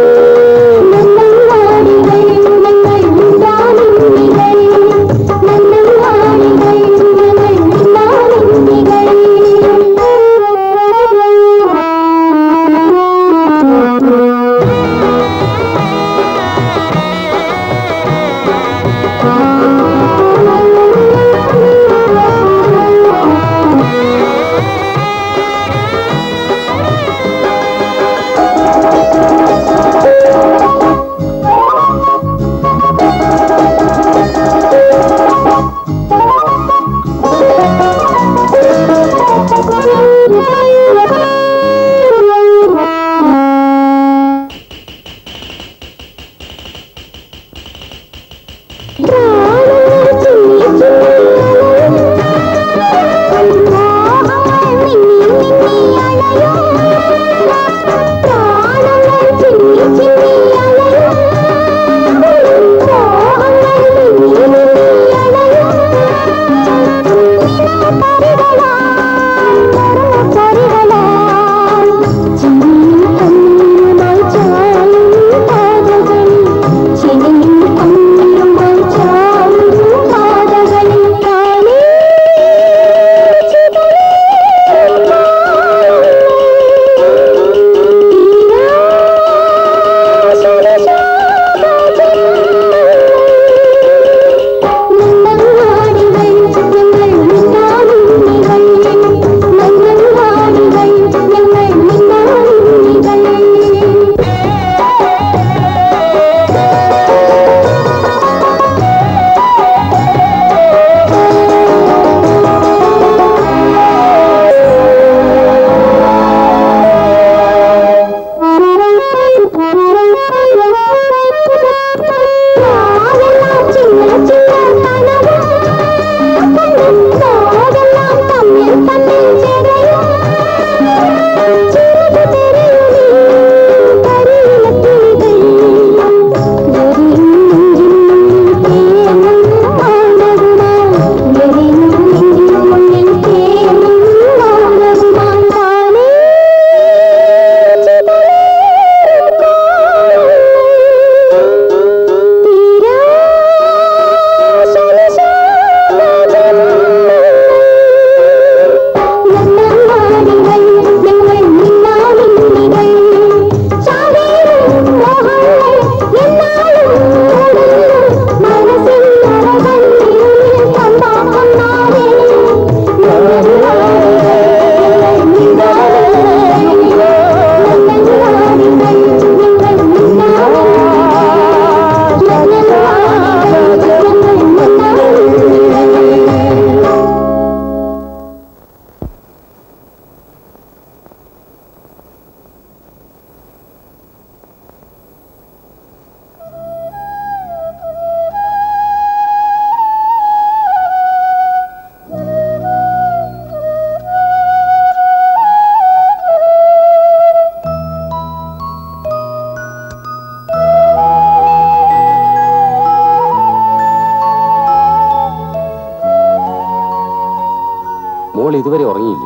മോൾ ഇതുവരെ ഉറങ്ങിയില്ലേ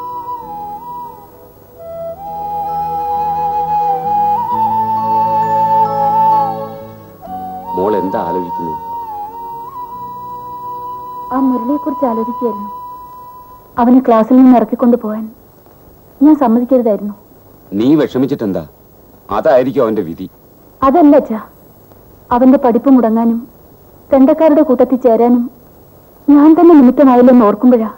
മോൾ എന്താ ആലോചിക്കുന്നു ആ മുരളിയെ കുറിച്ച് ആലോചിക്കുകയായിരുന്നു അവന് ക്ലാസ്സിൽ നിന്ന് ഇറക്കിക്കൊണ്ട് പോകാൻ ഞാൻ സമ്മതിക്കരുതായിരുന്നു നീ വിഷമിച്ചിട്ടെന്താ അതായിരിക്കും അവന്റെ വിധി അതല്ല അച്ഛാ അവന്റെ പഠിപ്പ് മുടങ്ങാനും തെണ്ടക്കാരുടെ കൂട്ടത്തിൽ ചേരാനും ഞാൻ തന്നെ നിമിത്തമായില്ലെന്ന് ഓർക്കുമ്പോഴാ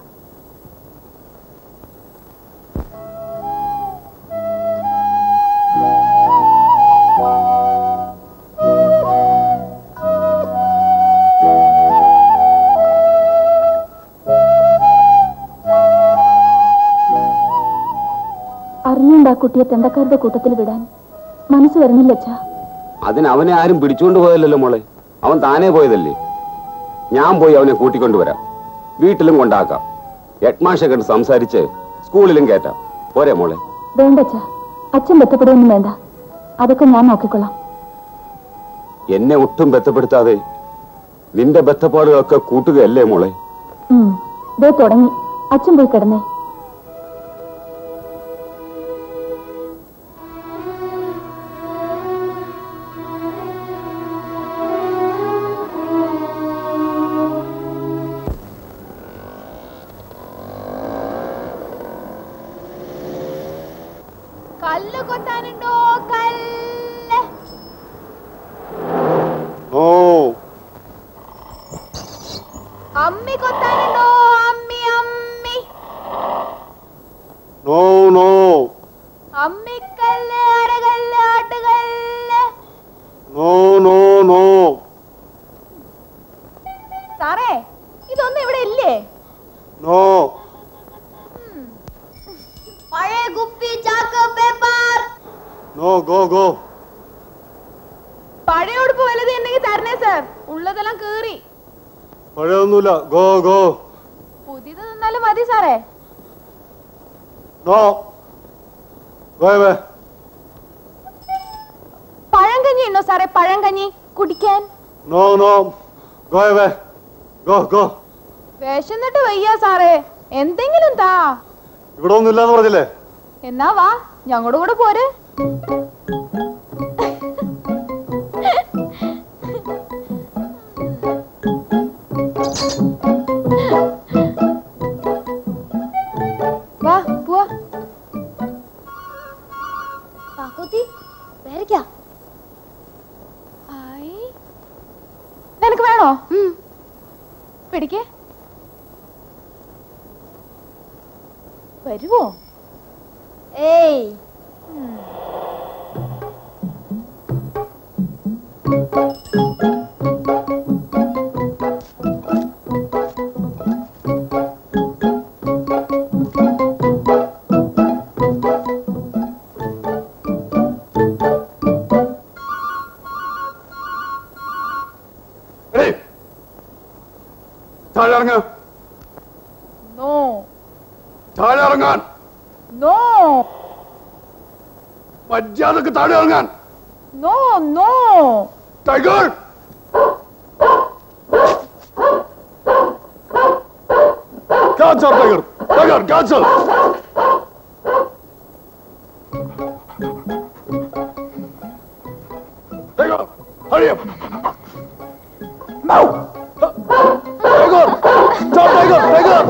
അറിഞ്ഞുകൊണ്ട് ആ കുട്ടിയെ തെണ്ടക്കാരുടെ കൂട്ടത്തിൽ വിടാൻ മനസ്സ് വരുന്നില്ല അച്ഛാ അതിന് അവനെ ആരും പിടിച്ചുകൊണ്ട് പോയല്ലോ മോളെ അവൻ താനേ പോയതല്ലേ ഞാൻ പോയി അവനെ കൂട്ടിക്കൊണ്ടുവരാം വീട്ടിലും കൊണ്ടാക്കാം ഹെഡ്മാഷെ കണ്ട് സംസാരിച്ച് സ്കൂളിലും കയറ്റാം പോരെ മോളെ വേണ്ട അച്ഛാ അച്ഛൻ ബന്ധപ്പെടുകയൊന്നും വേണ്ട അതൊക്കെ ഞാൻ നോക്കിക്കൊള്ളാം എന്നെ ഒട്ടും ബന്ധപ്പെടുത്താതെ നിന്റെ ബന്ധപ്പാടുകളൊക്കെ കൂട്ടുകയല്ലേ മോളെ ഉം, ദേ തുടങ്ങി അച്ഛൻ പോയി കിടന്നേ കല്ല് കൊത്താനുണ്ടോ കല്ല് ഓ അമ്മി കൊത്താനുണ്ടോ അമ്മി അമ്മി നോ നോ അമ്മിക്കല്ല് അരകല്ല് ആട്ടുകല്ല് നോ നോ നോ സാറേ ഇതൊന്നും ഇവിടെ ഇല്ലേ നോ പഴയ കുപ്പി ചാക്ക് പേപ്പർ നോ ഗോ ഗോ പഴയ ഉടുപ്പ് വലുത് ഉണ്ടെങ്കിൽ തരണേ സാർ ഉള്ളതെല്ലാം കീറി പഴയൊന്നുമില്ല ഗോ ഗോ പുതിയത് തന്നാലും മതി സാറേ നോ വേ വേ പഴങ്കഞ്ഞി ഉണ്ടോ സാറേ പഴങ്കഞ്ഞി കുടിക്കാൻ no no go away go go വിശന്നിട്ട് വയ്യ സാറേ എന്തെങ്കിലും താ ഇവിടെ ഒന്നും ഇല്ലാന്ന് പറഞ്ഞില്ലേ എന്നാ വാ ഞങ്ങളുടെ കൂടെ പോര് വാ പോവാ കാക്കോത്തി പേരയ്ക്കാ ആയി നിനക്ക് വേണോ പിടിക്കേ വരുവോ ഏയ് ഏയ് താഴെ ഇറങ്ങ നോ താഴെ ഇറങ്ങാൻ നോ മര്യാദക്ക് താഴെ ഇറങ്ങാൻ no no tiger Catch her, Tiger! Tiger, catch her! Tiger, hurry up! Now! Tiger! Stop, Tiger! Tiger!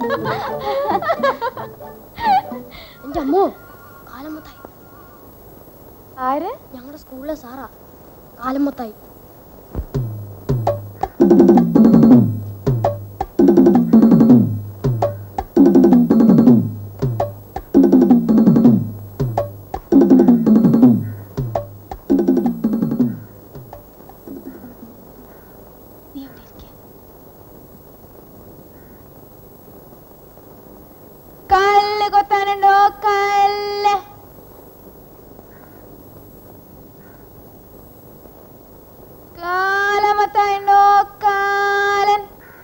എന്റെ അമ്മോ കാലമത്തായി ആര് ഞങ്ങളുടെ സ്കൂളിലെ സാറാ കാലമത്തായി കല്ല് കൊത്താനുണ്ടോ കല്ല് കാലമത്തായുണ്ടോ കാലൻ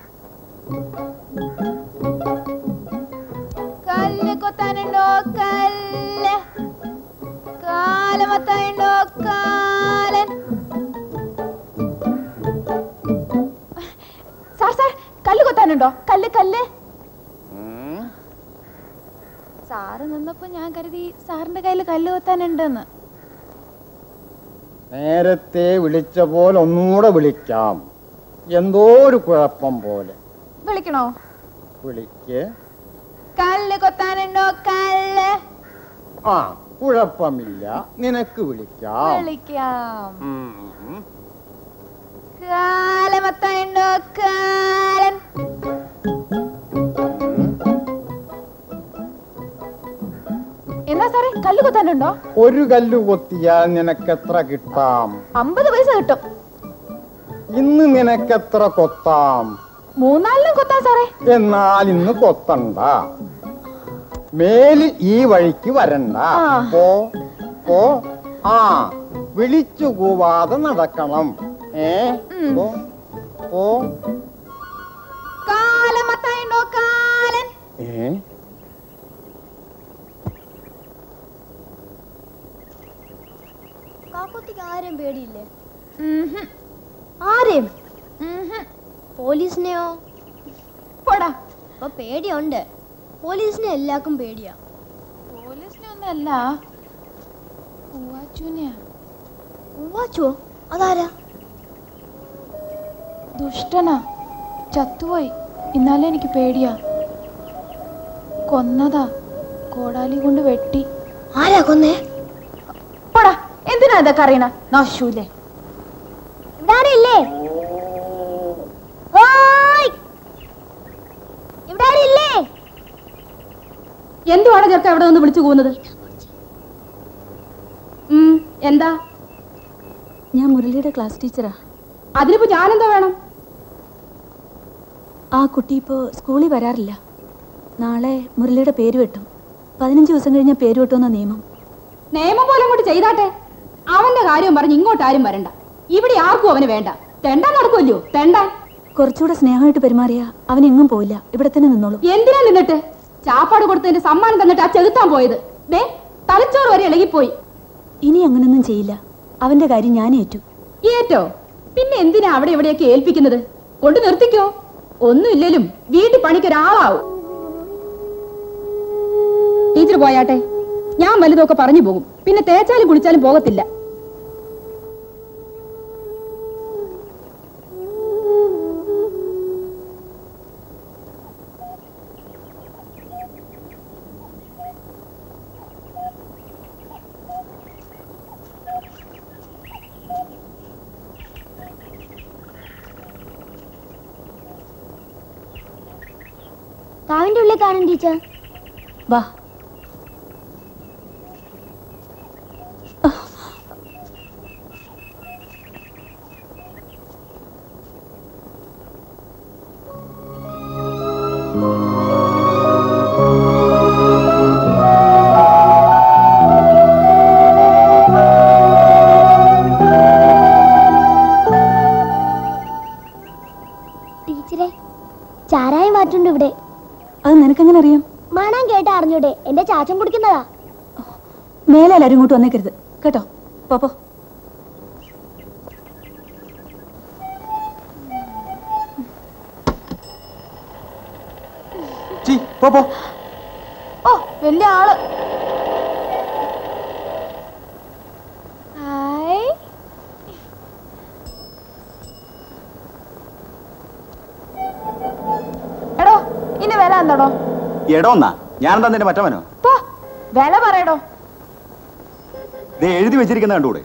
കല്ല് കൊത്താനുണ്ടോ കല്ല് കാലമത്തായുണ്ടോ കാലൻ സാർ സാർ കല്ല് കൊത്താനുണ്ടോ കല്ല് കല്ല് സാറ് നിന്നപ്പോ ഞാൻ കരുതി സാറിന്റെ കയ്യിൽ കല്ല് കൊത്താനുണ്ടെന്ന് നേരത്തെ വിളിച്ച പോലെ ഒന്നുകൂടെ വിളിക്കാം എന്തോ ഒരു കുഴപ്പം പോലെ വിളിക്കണോ വിളിക്ക് കല്ല് കൊത്താനുണ്ടോ കല്ല് ആ കുഴപ്പമില്ല നിനക്ക് വിളിക്കാം വിളിക്കാം ഉം, ഉം. കാലമത്തായുണ്ടോ കാലൻ എന്താ സാറേ കല്ല് കൊത്താനുണ്ടോ ഒരു കല്ല് കൊത്തിയാൽ നിനക്കെത്ര കിട്ടാം അമ്പത് പൈസ കിട്ടും ഇന്ന് നിനക്കെത്ര കൊത്താം മൂന്നാലിനും കൊത്താൻ സാറേ എന്നാൽ ഇന്ന് കൊത്തണ്ട മേലിൽ ഈ വഴിക്ക് വരണ്ട പോ പോ ആ വിളിച്ചു കൂവാതെ നടക്കണം ഏ പോ പോ കാലമത്തായുണ്ടോ കാലൻ ഏ മുരളിക്ക് ആരെയും പേടിയില്ലേ ആരെയും പോലീസിനെയോ പോടാ അപ്പൊ പേടിയുണ്ട് പോലീസിനെ എല്ലാവർക്കും പേടിയാ പോലീസിനെ ഒന്നല്ല പൂവാച്ചൂനെയാ വാച്ചോ അതാരാ ദുഷ്ടനാ ചത്തുപോയി ഇന്നാലെ എനിക്ക് പേടിയാ കൊന്നതാ കോടാലി കൊണ്ട് വെട്ടി ആരാ കൊന്നേ പോടാ എന്തിനാ ഇതൊക്കെ അറിയണ നശൂലേ ഇവിടെ ഇല്ലേ ഓയ് ഇവിടെ ഇല്ലേ എന്തുവാണ് ചെറുക്ക അവിടെ നിന്ന് വിളിച്ചു പോകുന്നത് ഉം, എന്താ ഞാൻ മുരളിയുടെ ക്ലാസ് ടീച്ചറാ അതിനിപ്പോ ഞാനെന്താ വേണം ആ കുട്ടി ഇപ്പോൾ സ്കൂളിൽ വരാറില്ല നാളെ മുരളിയുടെ പേര് വെട്ടും പതിനഞ്ച് ദിവസം കഴിഞ്ഞാൽ പേര് വെട്ടുമെന്ന നിയമം നിയമം പോലെ അങ്ങോട്ട് ചെയ്താട്ടെ അവന്റെ കാര്യം പറഞ്ഞ് ഇങ്ങോട്ട് ആരും വരണ്ട ഇവിടെ ആർക്കും അവന് വേണ്ട തെണ്ടാൻ നടക്കുമല്ലോ തെണ്ടാൻ കുറച്ചുകൂടെ സ്നേഹമായിട്ട് പെരുമാറിയ അവൻ എങ്ങും പോയില്ല ഇവിടെ തന്നെ നിന്നോളൂ എന്തിനാ നിന്നിട്ട് ചാപ്പാട് കൊടുത്തതിന്റെ സമ്മാനം തന്നിട്ട് ആ ചെലുത്താൻ പോയത് ദേ തലച്ചോറ് വരെ ഇളകിപ്പോയി ഇനി അങ്ങനൊന്നും ചെയ്യില്ല അവന്റെ കാര്യം ഞാൻ ഏറ്റു ഏറ്റോ പിന്നെ എന്തിനാ അവിടെ എവിടെയൊക്കെ ഏൽപ്പിക്കുന്നത് കൊണ്ട് നിർത്തിക്കോ ഒന്നുമില്ലേലും വീട്ടിൽ പണിക്ക് ഒരാളാവും ടീച്ചർ പോയാട്ടെ ഞാൻ വലുതൊക്കെ പറഞ്ഞു പോകും പിന്നെ തേച്ചാലും കുളിച്ചാലും പോകത്തില്ല കാവിന്റെ ഉള്ളിൽ കാണും ടീച്ചർ വാ ടീച്ചറെ ചാരായം മാറ്റുണ്ട് ഇവിടെ അത് നിനക്കെങ്ങനെ അറിയാം മണം കേട്ട അറിഞ്ഞൂടെ എന്റെ ചാച്ചൻ കുടിക്കുന്നതാ മേലെ എല്ലാവരും ഇങ്ങോട്ട് വന്നേക്കരുത് കേട്ടോ പോപ്പോ ചീ പോ പോ ഓ വലിയ ആള് ഹായ് എടോ ഇനി വില എന്താടോ എടോന്നാ ഞാനെന്താ നിന്റെ മറ്റവനോ പോ വില പറയടോ ദേ എഴുതി വെച്ചിരിക്കുന്ന കണ്ടൂടെ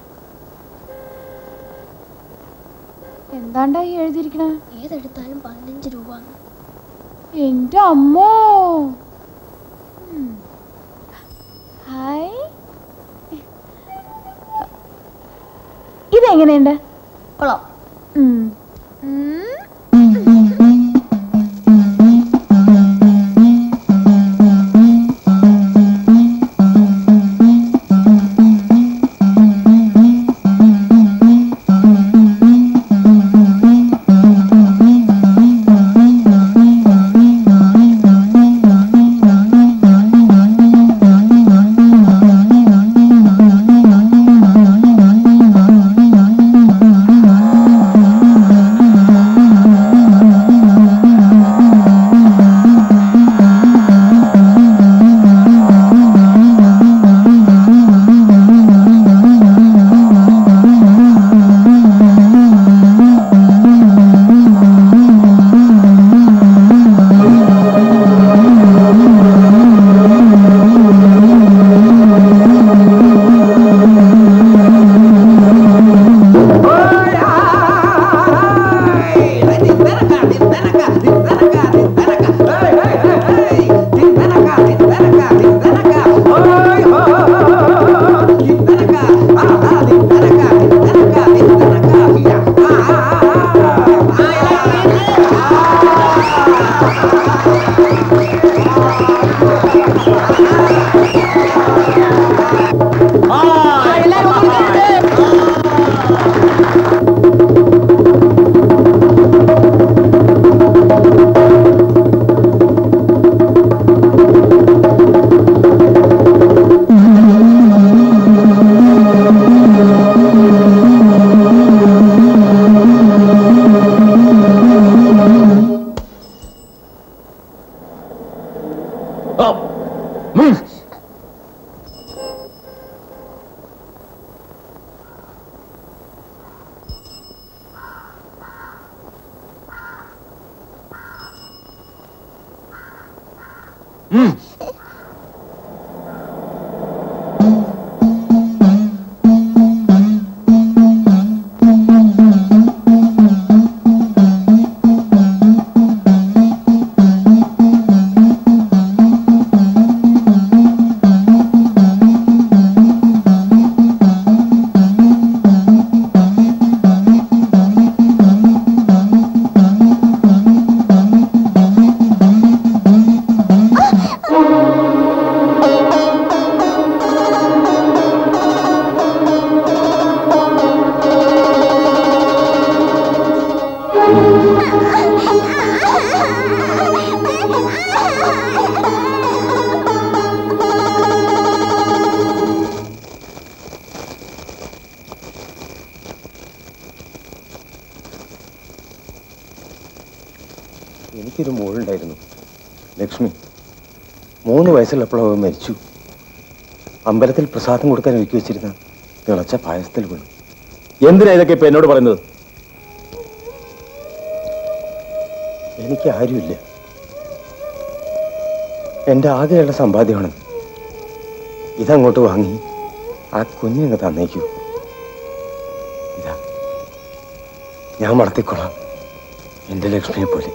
എന്താണ്ടാ ഈ എഴുതിയിരിക്കണ ഏതെടുത്താലും പതിനഞ്ച് രൂപ എന്റെ അമ്മോ ഉം. ഹായ് ഇതെങ്ങനെയുണ്ട് കൊള്ളാം ഉം. ഉം. ആ ഉം. ഉം. എനിക്കൊരു മോളുണ്ടായിരുന്നു ലക്ഷ്മി മൂന്ന് വയസ്സുള്ളപ്പോൾ അവൻ മരിച്ചു അമ്പലത്തിൽ പ്രസാദം കൊടുക്കാൻ ഒരുക്കി വെച്ചിരുന്ന തിളച്ച പായസത്തിൽ വീണു എന്തിനാ ഇതൊക്കെ ഇപ്പൊ എന്നോട് പറയുന്നത് എനിക്ക് ആരുമില്ല എൻ്റെ ആകെയുള്ള സമ്പാദ്യമാണ് ഇതങ്ങോട്ട് വാങ്ങി ആ കുഞ്ഞിനങ്ങ് തന്നേക്കൂ ഇതാ ഞാൻ വളർത്തിക്കൊള്ളാം എൻ്റെ ലക്ഷ്മിയെ പോലെ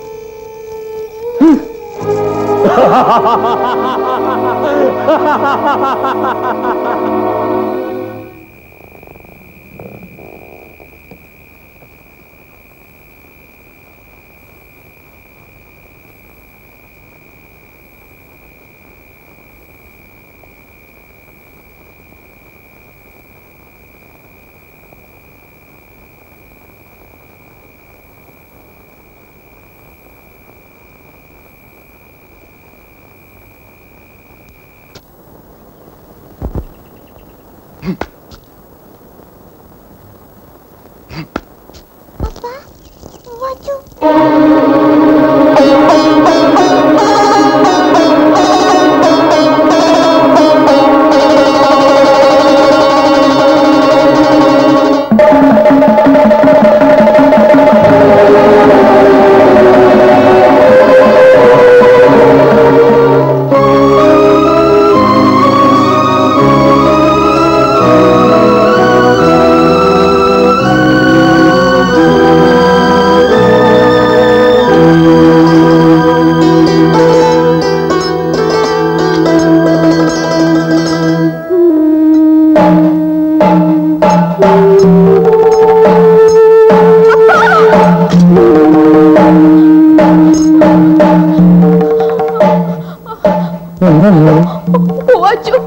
പോവാച്ചു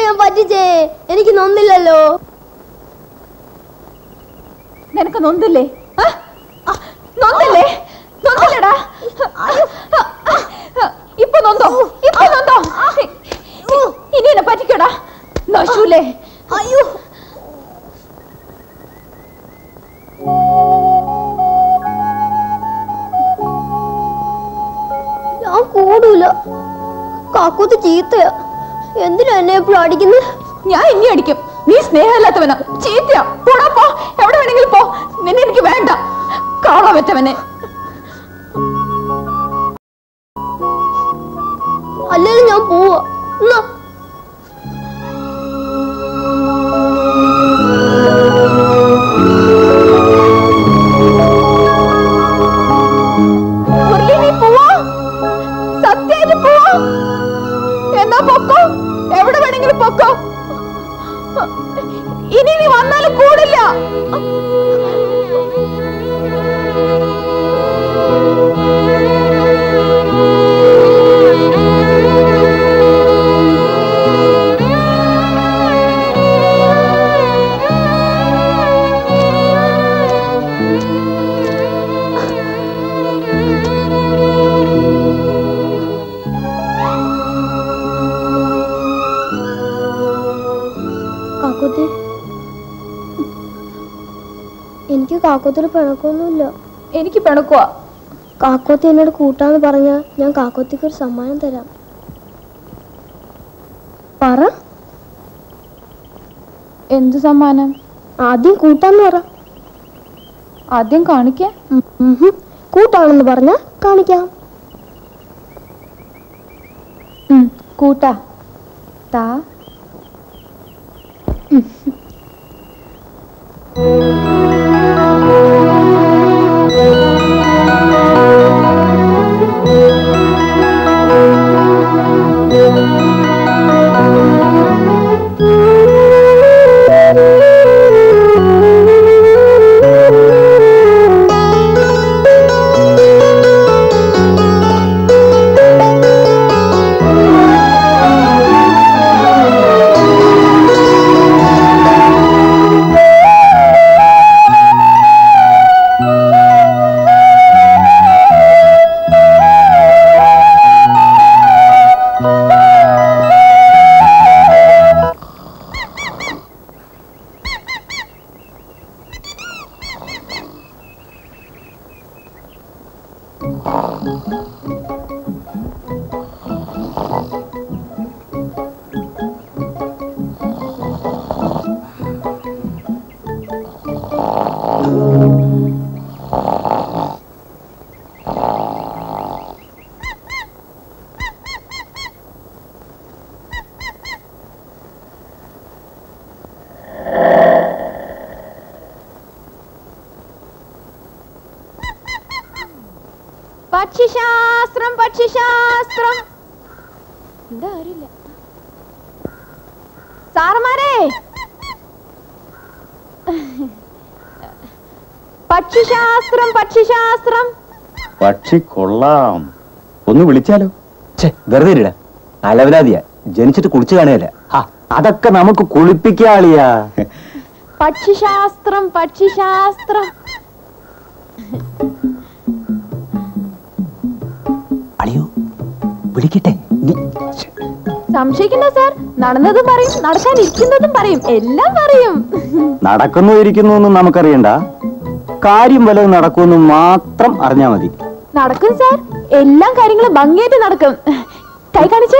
ഞാൻ പറ്റിച്ചേ എനിക്ക് നൊന്നില്ലല്ലോ നിനക്ക് നൊന്തില്ലേ ആ? ആ, നൊന്തില്ലേ നൊന്തില്ലടാ ഇപ്പൊ നൊന്തോ ഇപ്പൊ നൊന്തോ ഇനി എന്നെ പറ്റിക്കടാ നശൂലേ അയ്യോ ഞാൻ കൂടൂല കാക്കൂത്ത് ചീത്തയാ എന്തിനാ എന്നെ എപ്പോഴും അടിക്കുന്നത് ഞാൻ ഇനി അടിക്കും നീ സ്നേഹമില്ലാത്തവനാ ചീത്തയാ പോടാ പോ എവിടെ വേണമെങ്കിലും പോ നിന്നെ എനിക്ക് വേണ്ട കാണാൻ പറ്റവനെ അല്ലെങ്കിൽ ഞാൻ പോവാ എന്നാ മുരളി നീ പോവാ സത്യായിട്ട് പോവാ എന്നാ പൊക്കോ എവിടെ വേണമെങ്കിലും പൊക്കോ ഇനി നീ വന്നാലും കൂടില്ല കാക്കൂത്തി എനിക്ക് കാക്കോത്തിൽ പിണക്കൊന്നുമില്ല എനിക്ക് പിണക്കുവാ കാക്കോത്തി എന്നോട് കൂട്ടാന്ന് പറഞ്ഞാ ഞാൻ കാക്കോത്തിക്ക് ഒരു സമ്മാനം തരാം പറ എന്ത് സമ്മാനം ആദ്യം കൂട്ടാന്ന് പറ ആദ്യം കാണിക്കാൻ കൂട്ടാണെന്ന് പറഞ്ഞാ കാണിക്കാം കൂട്ടാ താ പക്ഷിശാസ്ത്രം പക്ഷിശാസ്ത്രം എന്താ ആരുമില്ല സാറന്മാരെ പക്ഷിശാസ്ത്രം പക്ഷിശാസ്ത്രം പക്ഷി കൊള്ളാം ഒന്ന് വിളിച്ചാലോ ഛേ വെറുതെ ഇരിടാ അലവലാതിയാ ജനിച്ചിട്ട് കുളിച്ചു കാണുകയല്ല അതൊക്കെ നമുക്ക് കുളിപ്പിക്കാളിയാ പക്ഷിശാസ്ത്രം പക്ഷിശാസ്ത്രം അളിയോ വിളിക്കട്ടെ സംശയിക്കണ്ട സാർ നടന്നതും പറയും നടക്കാനിരിക്കുന്നതും പറയും എല്ലാം പറയും നടക്കുന്നു ഇരിക്കുന്നു എന്നും നമുക്കറിയണ്ട കാര്യം വല്ലതും നടക്കുമെന്ന് മാത്രം അറിഞ്ഞാ മതി നടക്കും സാർ എല്ലാ കാര്യങ്ങളും ഭംഗിയായിട്ട് നടക്കും കൈ കാണിച്ചേ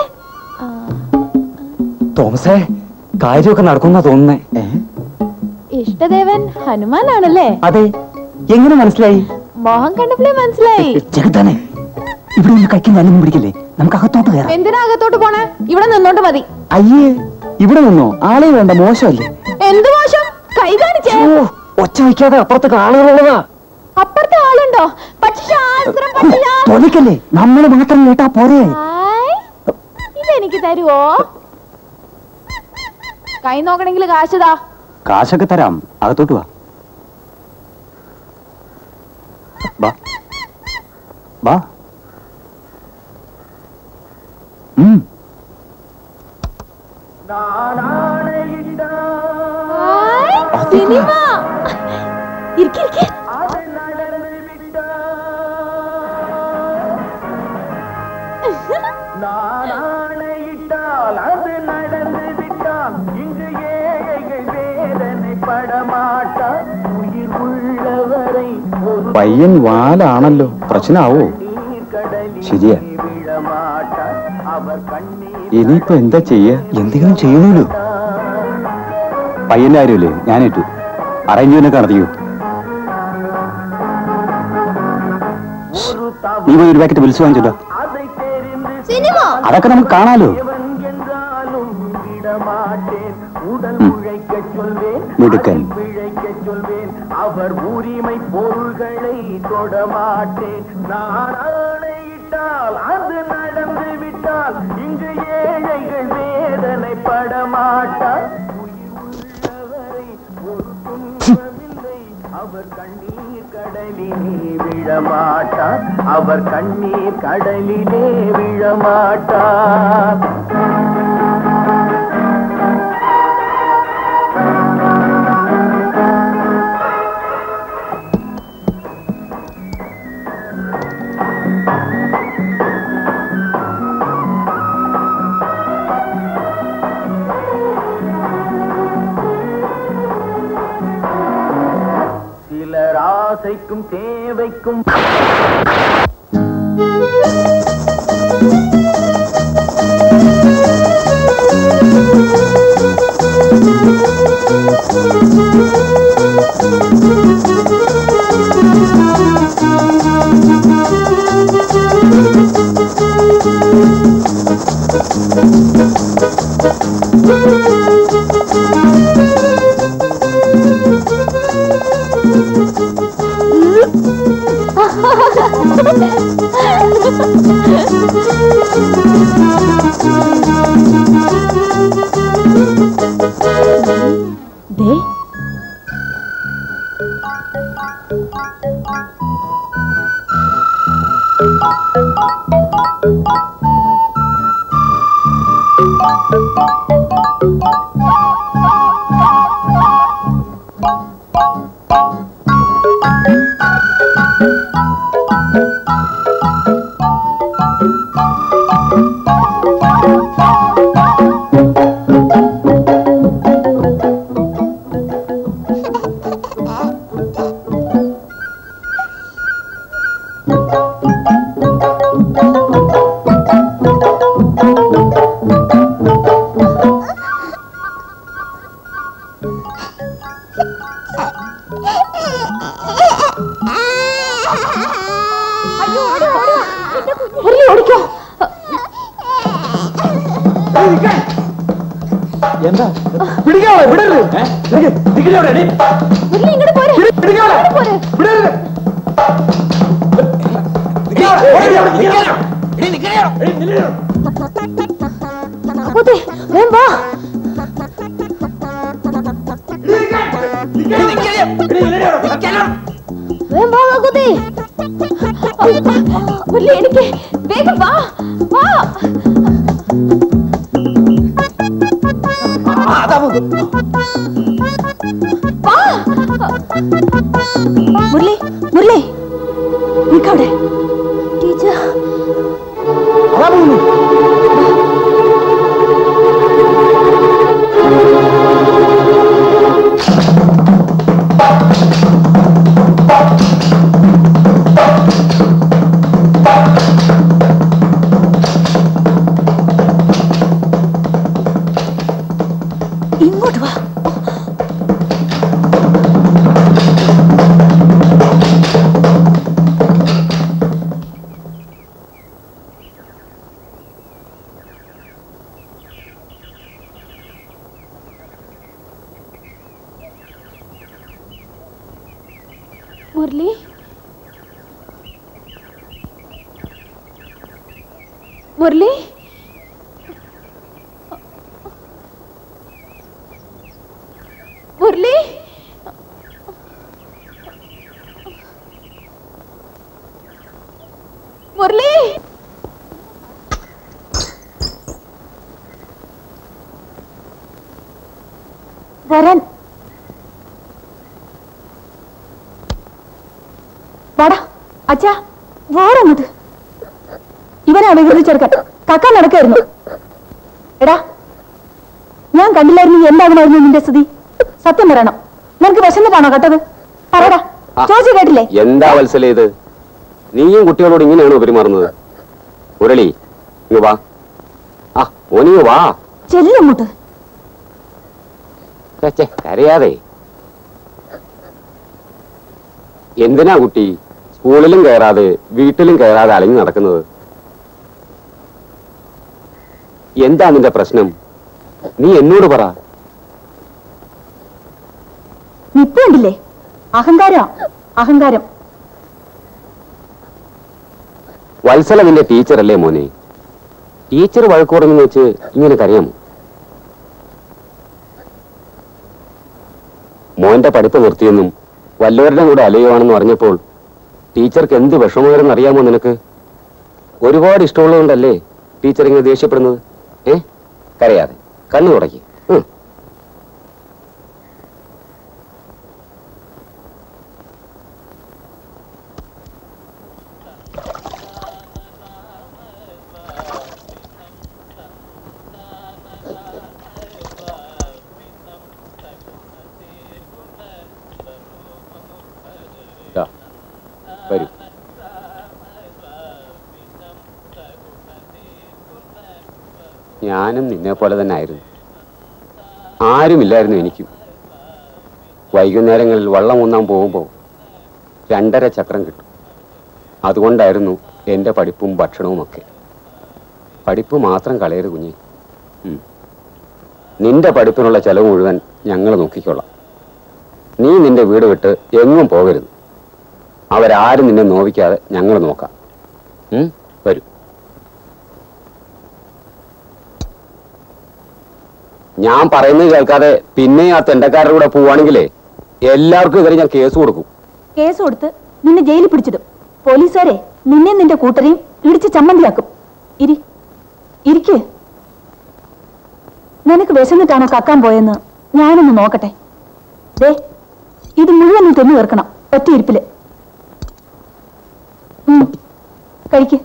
തോമസേ കാര്യമൊക്കെ നടക്കുന്ന തോന്നുന്നേ ഏ? ഇഷ്ടദേവൻ ഹനുമാനാണല്ലേ അതെ എങ്ങനെ മനസ്സിലായി മോഹം കണ്ടപ്പോഴേ മനസ്സിലായി ജഗത്താനെ ഇവിടെ നിന്ന് കഴിക്കുന്ന അല്ലൊന്നും പിടിക്കില്ലേ നമുക്ക് അകത്തോട്ട് കയറാം എന്തിനാ അകത്തോട്ട് പോണേ ഇവിടെ നിന്നോണ്ട് മതി അയ്യേ ഇവിടെ നിന്നോ ആളെ വേണ്ട മോശമല്ലേ എന്ത് മോശം കൈ കാണിച്ചേ ഒച്ച വയ്ക്കാതെ അപ്പുറത്തേക്ക് ആളുകളുള്ളതാ അപ്പുറത്തെ ആളുണ്ടോ പക്ഷിശാസ്ത്രം പക്ഷിശാസ്ത്രം തൊലക്കല്ലേ നമ്മൾ മാത്രം കേട്ടാ പോരെ ഹായ്. ഇതെനിക്ക് തരുവോ കൈ നോക്കണെങ്കിൽ കാശുതാ കാശൊക്കെ തരാം അകത്തോട്ട് വാ വാ വാ ഉം. സിനിമ ഇരിക്കെ ഇരിക്കെ நானாணையிட்டால் அது நடந்து விட்டால் இங்கு ஏழைகள் வேதனை படமாட்டால் உயிர் உள்ளவரை ஒரு പയ്യൻ വാലാണല്ലോ പ്രശ്നമാവോ ശരിയാ விழமாட்டால் அவர் கண்ணீர் ഇനിയിപ്പോ എന്താ ചെയ്യാ എന്തെങ്കിലും ചെയ്യണല്ലോ പയ്യന്റെ കാര്യമില്ലേ ഞാനേറ്റു അറേഞ്ച്മെന്റ് നടത്തിയോ നീ പോയി ഒരു പാക്കറ്റ് വിളിച്ചു വാങ്ങിച്ചോ സിനിമ അതൊക്കെ നമുക്ക് കാണാലോ விடமாட்டேன் உடல் ம். உழைக்கச் சொல்வேன் മിടുക്കൻ பிழைக்கச் சொல்வேன் அவர் உரிமை பொருள்களை தொடமாட்டேன் நான் ஆணையிட்டால் அது நடந்து விட்டால் இங்கு ஏழைகள் வேதனை படமாட்டார் உயிருள்ளவரை ஒரு துன்பமில்லை அவர் கண்ணீர் கடலிலே விழமாட்டார் அவர் கண்ணீர் கடலிலே விழமாட்டார் சிலர் ஆசைக்கும் தேவைக்கும் ദേ മുരളി ഓടിക്കോ എന്താ പിടിക്കാവോ വിടരുത് മുരളി ഇങ്ങോട്ട് പോരെ ഇങ്ങോട്ട് പോരെ കാക്കോത്തെ, വേഗം വാ വേഗം വാ കാക്കോത്തെ. മുരളി എനിക്ക് വേഗം വാ വാ വാ മുരളി മുരളി നിക്കവിടെ ടീച്ചർ ഇങ്ങോട്ട് വാ മുരളി മുരളി മുരളി മുരളി വരാൻ വാടാ അച്ഛാ വാടങ്ങോട്ട് ഇവനാ വികൃതി ചെറുക്കൻ കക്കാൻ നടക്കായിരുന്നു എടാ ഞാൻ കണ്ടില്ലായിരുന്നു എന്താകുമായിരുന്നു നിന്റെ സ്ഥിതി സത്യം പറയണം നിനക്ക് വിശന്നിട്ടാണോ കേട്ടത് പറയടാ ചോദിച്ചു കേട്ടില്ലേ എന്താ വത്സല ഇത് നീയും കുട്ടികളോട് ഇങ്ങനെയാണോ പെരുമാറുന്നത് മുരളി ഇങ്ങ് വാ ആ ഓനിങ്ങ് വാ ചെല്ലങ്ങോട്ട് ഛെ, ഛെ, കരയാതെ എന്തിനാ കുട്ടി സ്കൂളിലും കയറാതെ വീട്ടിലും കയറാതെ അലഞ്ഞു നടക്കുന്നത് എന്താ നിന്റെ പ്രശ്നം നീ എന്നോട് പറ നിപ്പ് കണ്ടില്ലേ അഹങ്കാരം അഹങ്കാരം വത്സല നിന്റെ ടീച്ചറല്ലേ മോനെ ടീച്ചർ വഴക്കുറങ്ങുന്ന വെച്ച് ഇങ്ങനെ കരയാമോ മോന്റെ പഠിപ്പ് നിർത്തിയെന്നും വല്ലവരുടെ കൂടെ അലയുവാണെന്ന് അറിഞ്ഞപ്പോൾ ടീച്ചർക്ക് എന്ത് വിഷമമായിരുന്നു അറിയാമോ നിനക്ക് ഒരുപാട് ഇഷ്ടമുള്ളതുകൊണ്ടല്ലേ ടീച്ചർ ഇങ്ങനെ ദേഷ്യപ്പെടുന്നത് ഏ കരയാതെ കണ്ണു തുടക്കി വരൂ ഞാനും നിന്നെ പോലെ തന്നെ ആയിരുന്നു ആരുമില്ലായിരുന്നു എനിക്കും വൈകുന്നേരങ്ങളിൽ വള്ളം ഊന്നാൻ പോകുമ്പോൾ രണ്ടര ചക്രം കിട്ടും അതുകൊണ്ടായിരുന്നു എൻ്റെ പഠിപ്പും ഭക്ഷണവുമൊക്കെ പഠിപ്പ് മാത്രം കളയരുത് കുഞ്ഞെ ഉം. നിന്റെ പഠിപ്പിനുള്ള ചെലവ് മുഴുവൻ ഞങ്ങൾ നോക്കിക്കൊള്ളാം നീ നിന്റെ വീട് വിട്ട് എങ്ങും പോകരുത് അവരാരും നിന്നെ നോവിക്കാതെ ഞങ്ങൾ നോക്കാം ഉം? വരൂ ഞാൻ പറയുന്നത് കേൾക്കാതെ പിന്നെ ആ തെണ്ടക്കാരുടെ കൂടെ പോവാണെങ്കിലേ എല്ലാവർക്കും എതിരെ ഞാൻ കേസ് കൊടുക്കും കേസ് കൊടുത്ത് നിന്നെ ജയിലിൽ പിടിച്ചിടും പോലീസുകാരെ നിന്നെ നിന്റെ കൂട്ടരെയും ഇടിച്ച് ചമ്മന്തിയാക്കും ഇരി ഇരിക്ക് നിനക്ക് വിശന്നിട്ടാണോ കക്കാൻ പോയെന്ന് ഞാനൊന്ന് നോക്കട്ടെ ദേ ഇത് മുഴുവൻ നീ തിന്നു തീർക്കണം ഒറ്റ ഇരിപ്പില് ഉം, കഴിക്ക്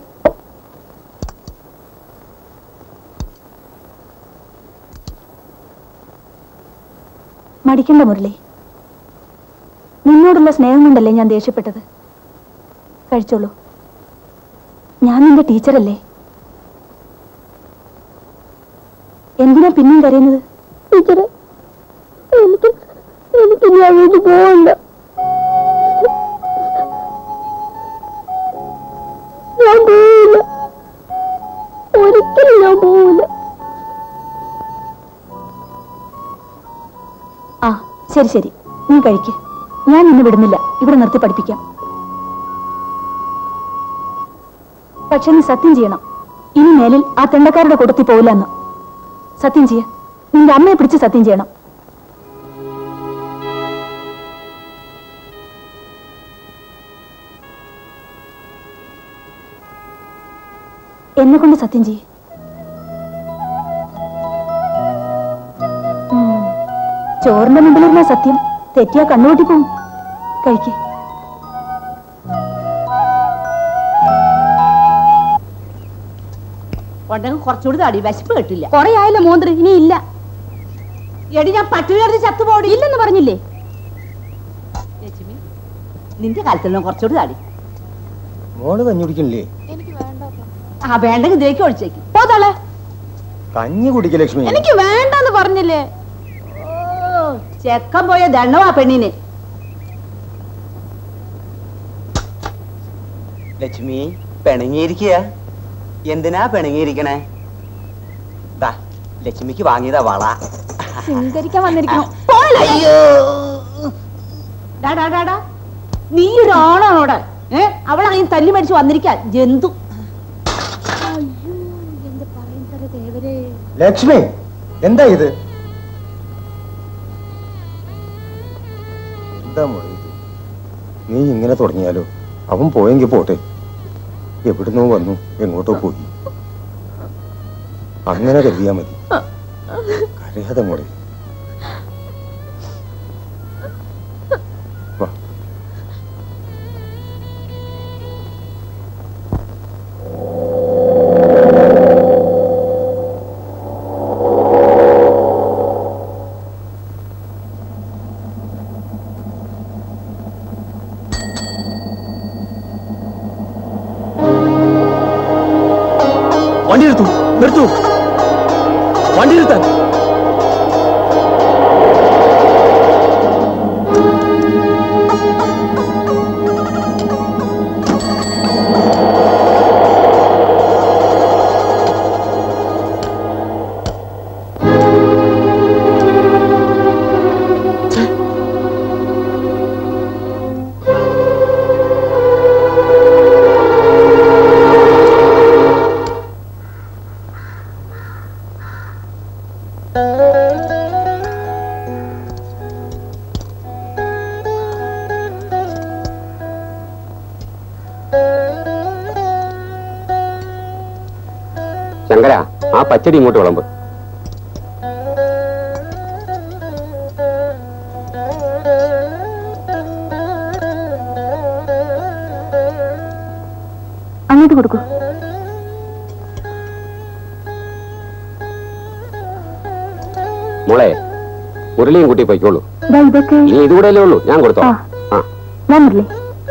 മടിക്കണ്ട മുരളി നിന്നോടുള്ള സ്നേഹം കൊണ്ടല്ലേ ഞാൻ ദേഷ്യപ്പെട്ടത് കഴിച്ചോളൂ ഞാൻ നിന്റെ ടീച്ചറല്ലേ എന്തിനാ പിന്നെയും കരയുന്നത് ടീച്ചറെ എനിക്ക് എനിക്ക് ഞാൻ വീട്ടിൽ പോകണ്ട ഞാൻ പോവില്ല ഒരിക്കലും ഞാൻ പോവില്ല ആ ശരി ശരി നീ കഴിക്ക് ഞാൻ നിന്നെ വിടുന്നില്ല ഇവിടെ നിർത്തി പഠിപ്പിക്കാം പക്ഷെ നീ സത്യം ചെയ്യണം ഇനി മേലിൽ ആ തെണ്ടക്കാരുടെ കൂട്ടത്തിൽ പോവില്ല എന്ന് സത്യം ചെയ്യ നിന്റെ അമ്മയെ പിടിച്ച് സത്യം ചെയ്യണം എന്നെ കൊണ്ട് സത്യം ചെയ്യ് ഉം. ചോറിന്റെ മുമ്പിലിരുന്ന സത്യം തെറ്റിയാ കണ്ണുകൂട്ടി പോവും കഴിക്ക് ഉണ്ടെങ്കിൽ കുറച്ചുകൂടി തടി വിശപ്പ് കിട്ടില്ല കൊറേ ആയല്ലോ മോന്തിരി ഇനി ഇല്ല എടി ഞാൻ പട്ടികടന്ന് ചത്തുപോടി ഇല്ലെന്ന് പറഞ്ഞില്ലേ ലക്ഷ്മി നിന്റെ കാലത്തിൽ കുറച്ചുകൂടി തടി മോള് കഞ്ഞി കുടിക്കണില്ലേ ആ വേണ്ടെങ്കിൽ ഇതിലേക്ക് ഒഴിച്ചേക്ക് പോതളെ കഞ്ഞി കുടിക്ക ലക്ഷ്മി എനിക്ക് വേണ്ടെന്ന് പറഞ്ഞില്ലേ ഓ ചെക്കൻ പോയ ദണ്ണവാ പെണ്ണിന് ലക്ഷ്മി പിണങ്ങിയിരിക്കുക എന്തിനാ പിണങ്ങിയിരിക്കണേ ദാ ലക്ഷ്മിക്ക് വാങ്ങിയതാ വള സ്വീകരിക്കാൻ വന്നിരിക്കണോ അയ്യോ ഡാ, ഡാ, ഡാ, ഡാ. നീ ഒരു ആണാണോടെ ഏ അവളങ്ങനെ തല്ലി മേടിച്ച് വന്നിരിക്കാൻ ജന്തു ലക്ഷ്മി എന്താ ഇത് എന്താ മോളെ ഇത് നീ ഇങ്ങനെ തുടങ്ങിയാലോ അവൻ പോയെങ്കിൽ പോട്ടെ എവിടുന്നോ വന്നു എങ്ങോട്ടോ പോയി അങ്ങനെ കരുതിയാ മതി കരയാതെ മോളെ നിർത്തൂ വണ്ടി നിർത്താൻ ശങ്കര ആ പച്ചടി ഇങ്ങോട്ട് വിളമ്പ് അങ്ങോട്ട് കൊടുക്കൂ മോളെ മുരളിയും കൂട്ടി പൊയ്ക്കോളൂ ദാ ഇതൊക്കെ ഇനി ഇതുകൂടെയല്ലേ ഉള്ളൂ ഞാൻ കൊടുത്തോ ആ. ആ വാ മുരളി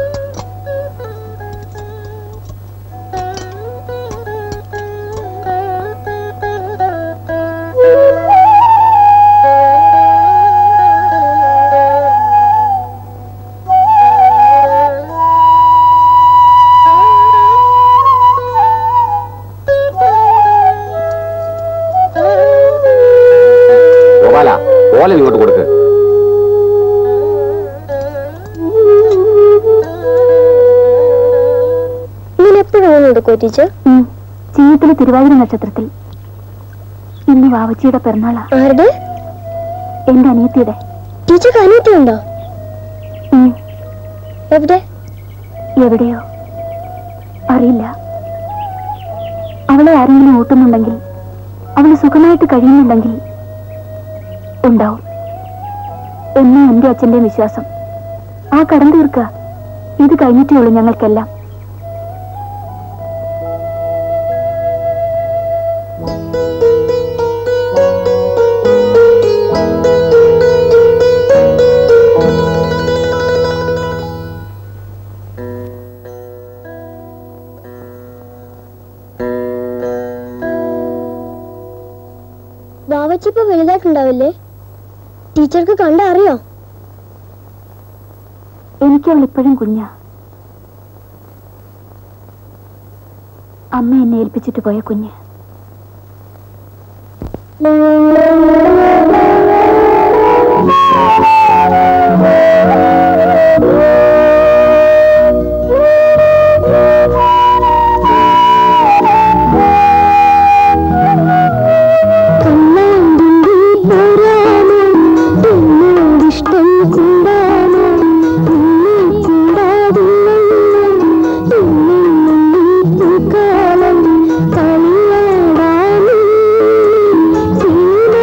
ഗോപാല ഓല ഇങ്ങോട്ട് കൊടുക്ക് ഇങ്ങനെ എപ്പോഴും കൊടുക്കോ ടീച്ചർ ജീവിതത്തിലെ തിരുവാതിര നക്ഷത്രത്തിൽ ഇന്ന് വാവച്ചിയുടെ പിറന്നാളാ ആരുടെ എന്റെ അനിയത്തിയുടെ ടീച്ചർക്ക് അനിയത്തിയുണ്ടോ ഉം, എവിടെ എവിടെയോ അറിയില്ല അവളെ ആരെങ്കിലും ഊട്ടുന്നുണ്ടെങ്കിൽ അവള് സുഖമായിട്ട് കഴിയുന്നുണ്ടെങ്കിൽ ഉണ്ടാവും എന്നും എന്റെ അച്ഛന്റെ വിശ്വാസം ആ കടം തീർക്കുക ഇത് കഴിഞ്ഞിട്ടേ ഉള്ളൂ ഞങ്ങൾക്കെല്ലാം വാവച്ചി ഇപ്പൊ വലുതായിട്ടുണ്ടാവില്ലേ ടീച്ചർക്ക് കണ്ട അറിയോ എനിക്ക് അവൾ ഇപ്പോഴും കുഞ്ഞാ അമ്മ എന്നെ ഏൽപ്പിച്ചിട്ട് പോയ കുഞ്ഞ് ഇഷ്ടം കൂടാനോ കാലം കളിയാടാനും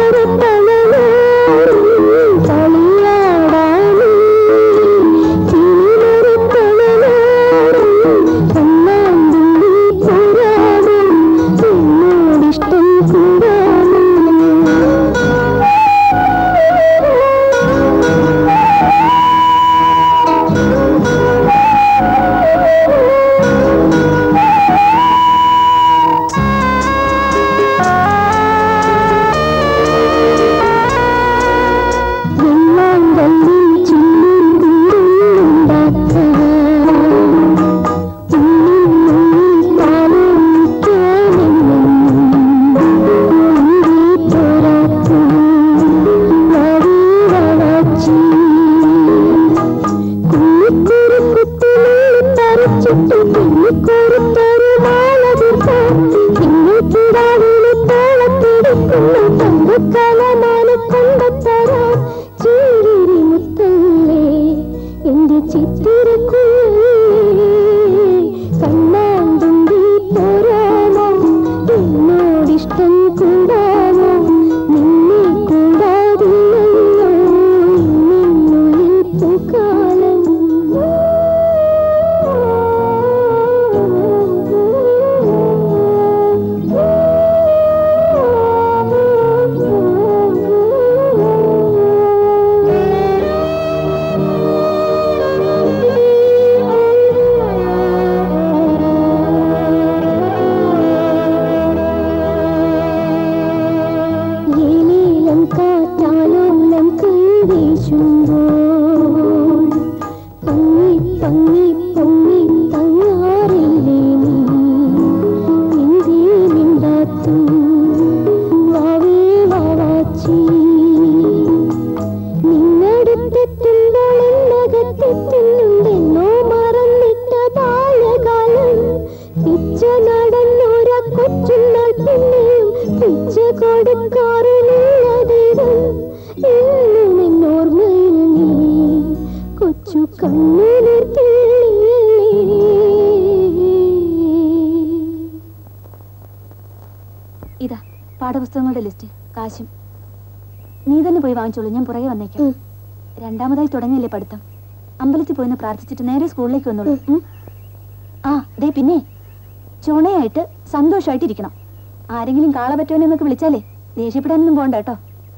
കൊടുക്കാറില്ലതിരം എന്നും എന്നോർമ്മയിൽ നീ കൊച്ചു കണ്ണീർ ഇതാ പാഠപുസ്തകങ്ങളുടെ ലിസ്റ്റ് കാശും നീ തന്നെ പോയി വാങ്ങിച്ചോളൂ ഞാൻ പുറകെ വന്നേക്കാം രണ്ടാമതായി തുടങ്ങിയല്ലേ പഠിത്തം അമ്പലത്തിൽ പോയിന്ന് പ്രാർത്ഥിച്ചിട്ട് നേരെ സ്കൂളിലേക്ക് വന്നോളൂ ഉം? ആ ദേ പിന്നെ ചുണയായിട്ട് സന്തോഷമായിട്ട് ഇരിക്കണം ആരെങ്കിലും കാള പറ്റുമെന്നൊക്കെ വിളിച്ചാലേ ദേഷ്യപ്പെടാനൊന്നും പോകണ്ട കേട്ടോ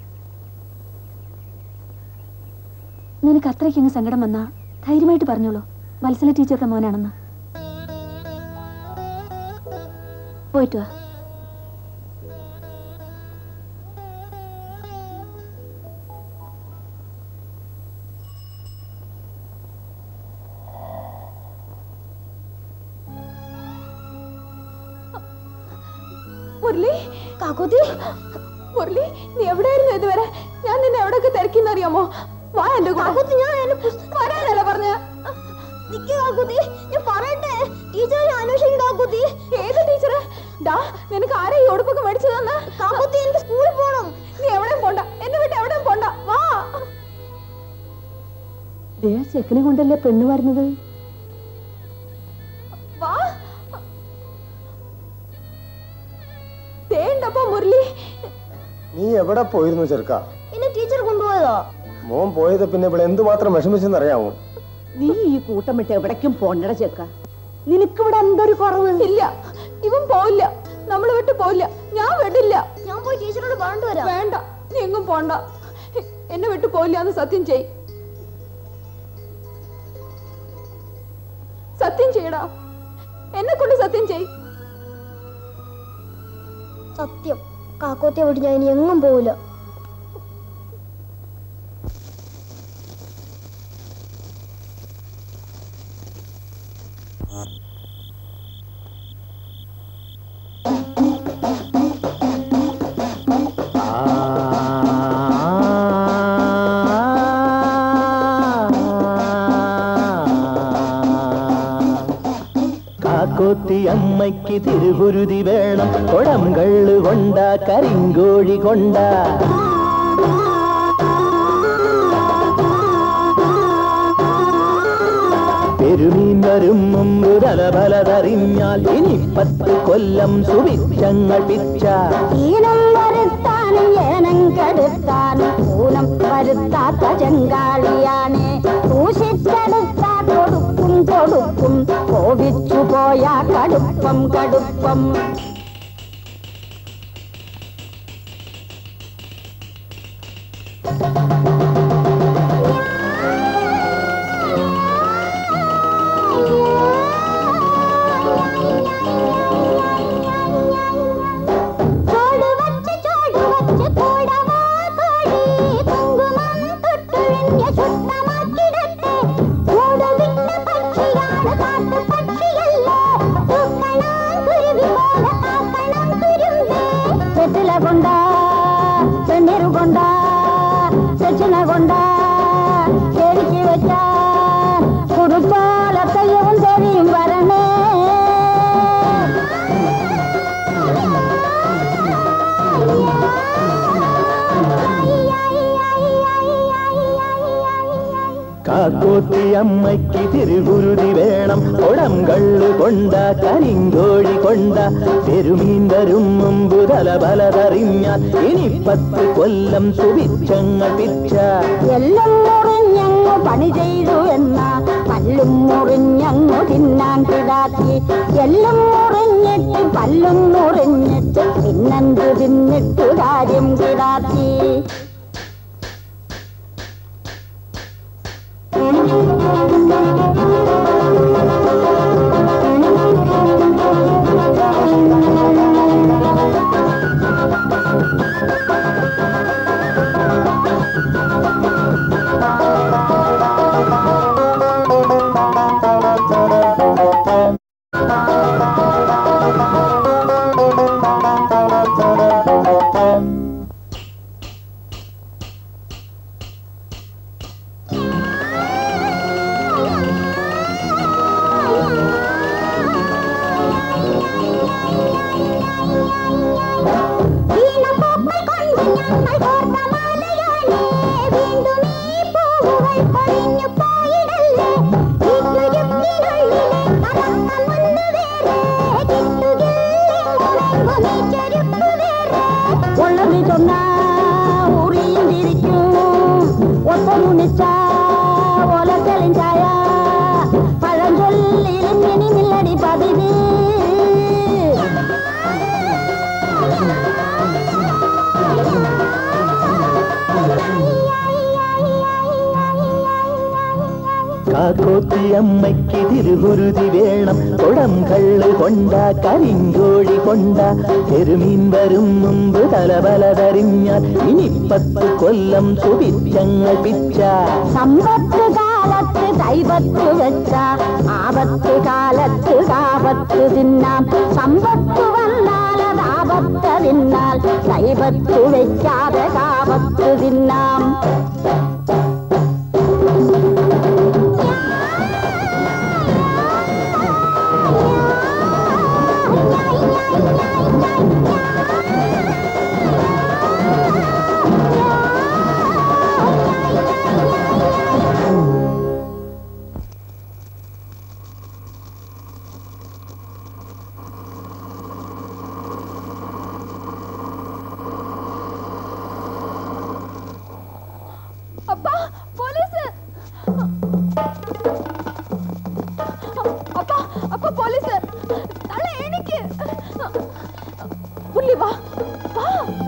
നിനക്ക് അത്രയ്ക്കങ്ങ് സങ്കടം വന്നാ ധൈര്യമായിട്ട് പറഞ്ഞോളൂ വത്സല ടീച്ചറുടെ മോനാണെന്ന് പോയിട്ട് വാ മുരളി കാക്കോത്തി മുരളി നീ എവിടെയായിരുന്നു ഇതുവരെ ഞാൻ നിന്നെ എവിടെയൊക്കെ തിരക്കിന്നറിയാമോ വാ എന്റെ കൂടെ ഞാൻ വരാനല്ല പറഞ്ഞ ഞാൻ പറയട്ടെ ടീച്ചർ അന്വേഷിക്കും കാക്കുത്തി ഏത് ടീച്ചർ ഡാ നിനക്ക് ആരാ ഈ ഉടുപ്പൊക്കെ മേടിച്ചു തന്ന കാക്കുത്തി എനിക്ക് സ്കൂളിൽ പോണം നീ എവിടെയും പോണ്ട എന്നെ വിട്ട് എവിടെയും പോണ്ട വാ ദേ ചെക്കനെ കൊണ്ടല്ലേ പെണ്ണ് വരുന്നത് വാ തേണ്ടപ്പോ മുരളി നീ എവിടെ പോയിരുന്നു ചെറുക്ക എന്നെ ടീച്ചർ കൊണ്ടുപോയതോ മോൻ പോയത് പിന്നെ ഇവിടെ എന്തുമാത്രം വിഷമിച്ചെന്നറിയാമോ നീ ഈ കൂട്ടം വിട്ട് എവിടേക്കും പോണ്ടട ചെക്ക നിനക്കിവിടെ എന്തൊരു കുറവ് ഇല്ല ഇവൻ പോയില്ല നമ്മൾ വിട്ട് പോയില്ല ഞാൻ വിടില്ല ഞാൻ പോയി ടീച്ചറോട് പറഞ്ഞിട്ട് വരാം വേണ്ട നീ എങ്ങും പോണ്ട എന്നെ വിട്ട് പോയില്ല എന്ന് സത്യം ചെയ് സത്യം ചെയ്യടാ എന്നെ കൊണ്ട് സത്യം ചെയ് സത്യം കാക്കോത്തെ വിട്ട് ഞാൻ ഇനി എങ്ങും പോവില്ല കാക്കോത്തി അമ്മയ്ക്ക് തിരുകുരുതി വേണം കൊടം കള്ളു കൊണ്ട കരിങ്കോഴി കൊണ്ട പെരുമീൻ വരും മുമ്പ് തലബലതറിഞ്ഞാൽ ഇനി പത്ത് കൊല്ലം സുഭിക്ഷങ്ങൾ പിച്ച ഈനം വരുത്താനും ഏനം കെടുത്താനും ഊനം വരുത്താത്ത ചെങ്കാളിയാണ് സൂക്ഷിച്ചെടുത്താ കൊടുക്കും കൊടുക്കും കോപിച്ചു പോയ കടുപ്പം കടുപ്പം ചോട് വച്ച് ചോട് വച്ച് കൂടവാ കോഴി കുങ്കുമം തൊട്ടുഴിഞ്ഞ ശുദ്ധമാക്കിടട്ടെ കൂട് വിട്ട പക്ഷിയാണ് കാട്ടു പക്ഷിയല്ലേ തൂക്കണം കുരുവി പോലെ കാക്കണം കുരുമ്പേ ചെറ്റില കൊണ്ട ചെന്നീരു കൊണ്ട ചെച്ചിന കൊണ്ട ചെടിക്ക് വെച്ച കുറുപ്പാലത്തയ്യവും തെരിയും വരണേ കാക്കോത്തി അമ്മയ്ക്ക് തിരുകുരുതി വേണം കൊടം കള്ളു കൊണ്ട കരിങ്കോഴി കൊണ്ട പെരുമീൻ വരും മുമ്പ് തലബലതറിഞ്ഞാൽ ഇനി പത്ത് കൊല്ലം സുഭിക്ഷങ്ങൾ പിച്ച എല്ലാം മുറിഞ്ഞങ്ങു പണി ചെയ്തു എന്ന പല്ലും മുറിഞ്ഞങ്ങു തിന്നാൻ കിടാത്തി എല്ലാം മുറിഞ്ഞിട്ട് പല്ലും മുറിഞ്ഞിട്ട് പിന്നെന്ത് തിന്നിട്ടു കാര്യം കിടാത്തി മറുപടി ചൊന്നാ ഊറിയും തിരിക്കും ഒത്തനുണിച്ച ഓലക്കളിൻ ചായ പഴഞ്ചൊല്ലിലും ഇനി മില്ലടി പതിവ് കാക്കോത്തി അമ്മയ്ക്ക് തിരുകുരുതി വേണം കുടം കള്ള് കൊണ്ട കരിങ്കോഴി കൊണ്ട ചെറുമീൻ വരും മുമ്പ് തലബലതറിഞ്ഞാൽ ഇനി പത്ത് കൊല്ലം സുഭിച്ചങ്ങൾ പിച്ച സമ്പത്ത് കാലത്ത് കൈപത്ത് വെച്ച ആപത്ത് കാലത്ത് കാപത്ത് തിന്നാം സമ്പത്ത് വന്നാൽ അത് ആപത്ത് തിന്നാൽ കൈപത്ത് വെക്കാതെ കാപത്ത് തിന്നാം അപ്പാ പോലീസ് അപ്പാ അപ്പാ പോലീസ് തള്ളെ എനിക്ക് ഉള്ളി വാ വാ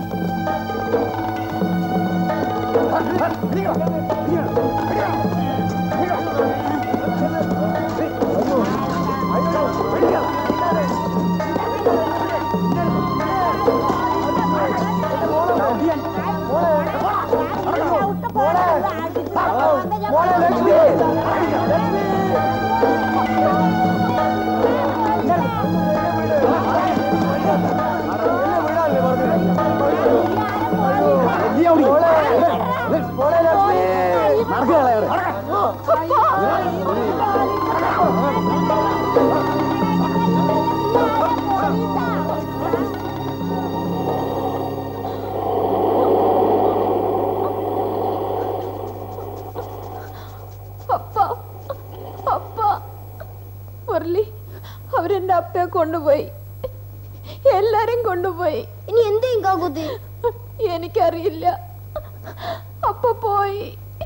അപ്പ അപ്പ മുരളി അവരെന്റെ അപ്പയെ കൊണ്ടുപോയി എല്ലാരും കൊണ്ടുപോയി ഇനി എന്തേം കാക്കുത്തി എനിക്കറിയില്ല അപ്പ പോയി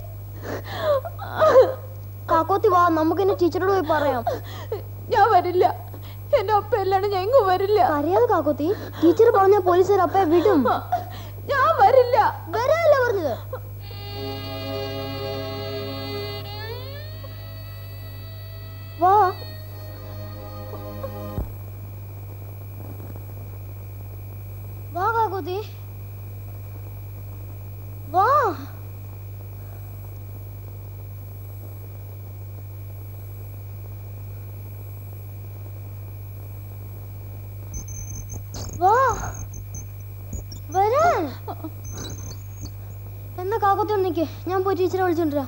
കാക്കോത്തി വാ നമുക്കിനി ടീച്ചറോട് പോയി പറയാം ഞാൻ വരില്ല എന്റെ അപ്പ അല്ലാണ്ട് ഞാൻ ഇങ്ങ് വരില്ല അറിയാതെ കാക്കോത്തി ടീച്ചർ പറഞ്ഞ പോലീസുകാർ അപ്പയെ വിടും ഞാൻ വരില്ല വരാനല്ല പറഞ്ഞത് വാ വാ കാക്കോത്തി വാ വാ വരാൻ എന്നാ കാക്കത്തി ഒന്ന് നിക്ക് ഞാൻ പോയി ടീച്ചറെ വിളിച്ചോണ്ടിരാം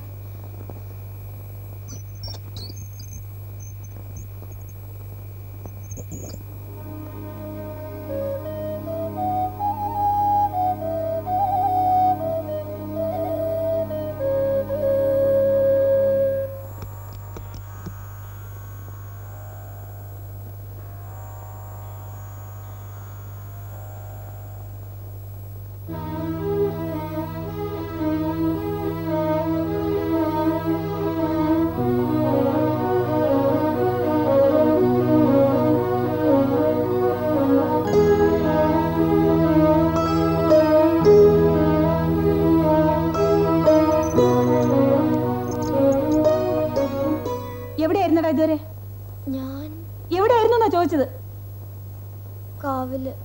എവിടെയായിരുന്നടാ ഇതുവരെ ഞാൻ എവിടെയായിരുന്നു എന്നാ ചോദിച്ചത് കാവില്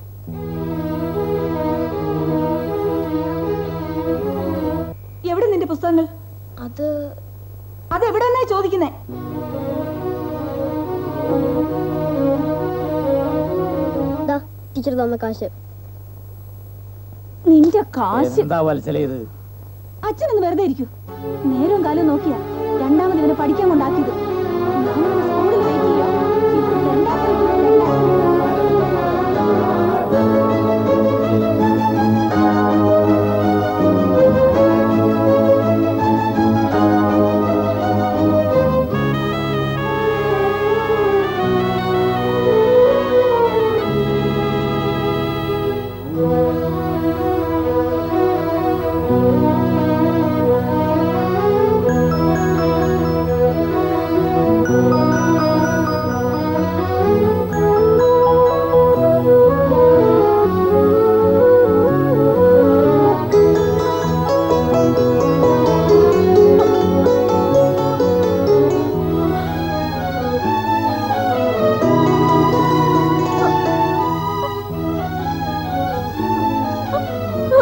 എവിടെ നിന്റെ പുസ്തകങ്ങൾ അത് അത് എവിടെന്നാ ചോദിക്കുന്നേ ദാ ടീച്ചർ തന്ന കാശ് നിന്റെ കാശ് എന്താ വത്സല ഇത് അച്ഛനൊന്ന് വെറുതെ ഇരിക്കൂ നേരവും കാലം നോക്കിയാ രണ്ടാമത് ഇവനെ പഠിക്കാൻ കൊണ്ടാക്കിയത് ഞാനിവനെ സ്കൂളിൽ വെയിറ്റ് ചെയ്യാം ഇപ്പോൾ രണ്ടാമത്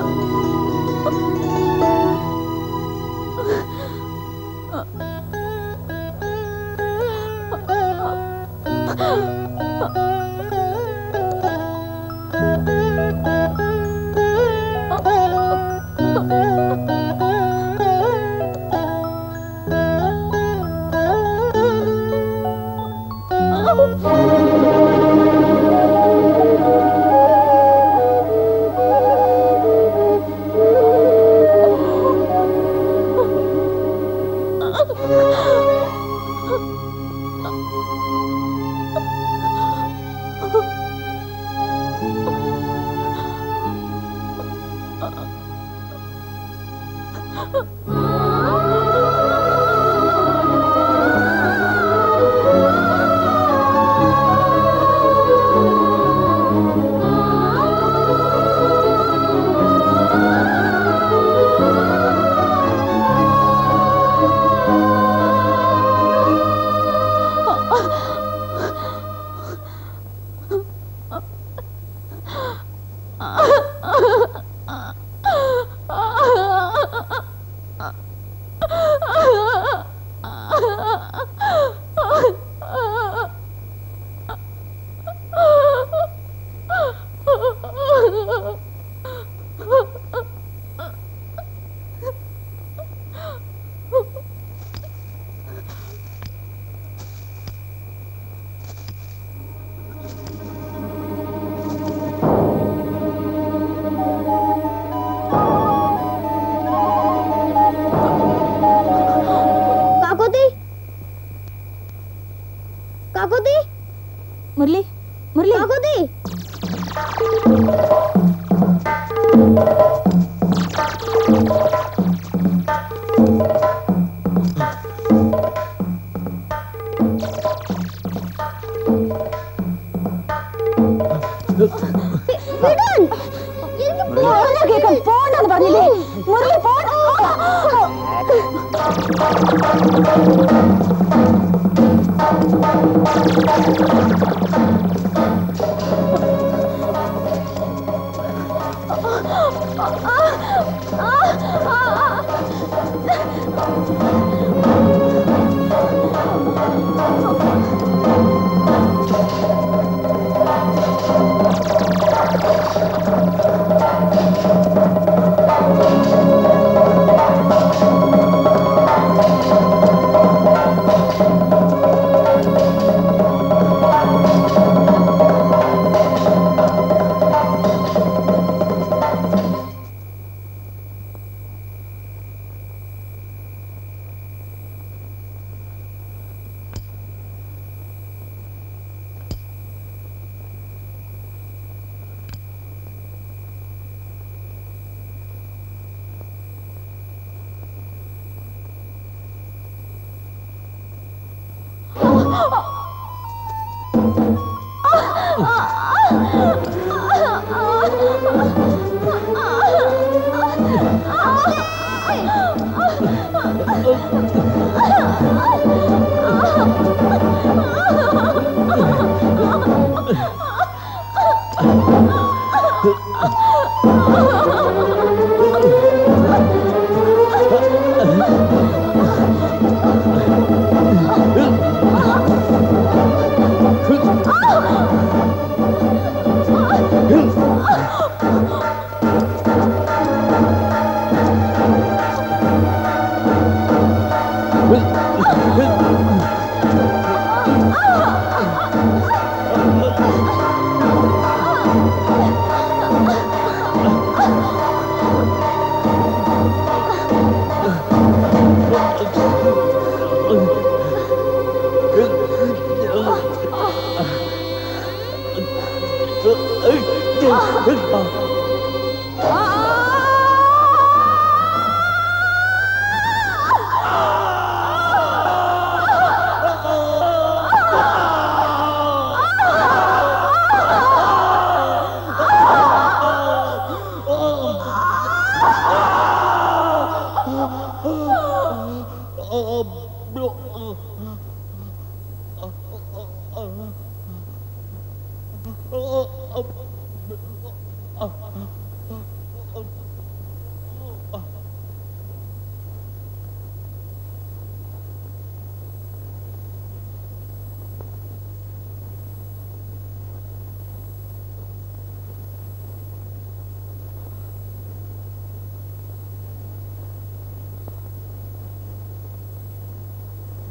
കാക്കോത്തി കാക്കോത്തി മുരളി മുരളി കാക്കോത്തി വിടാൻ എനിക്ക് പറഞ്ഞാ കേൾക്കാം പോണ്ടെന്ന് പറഞ്ഞില്ലേ മുരളി പോണ്ട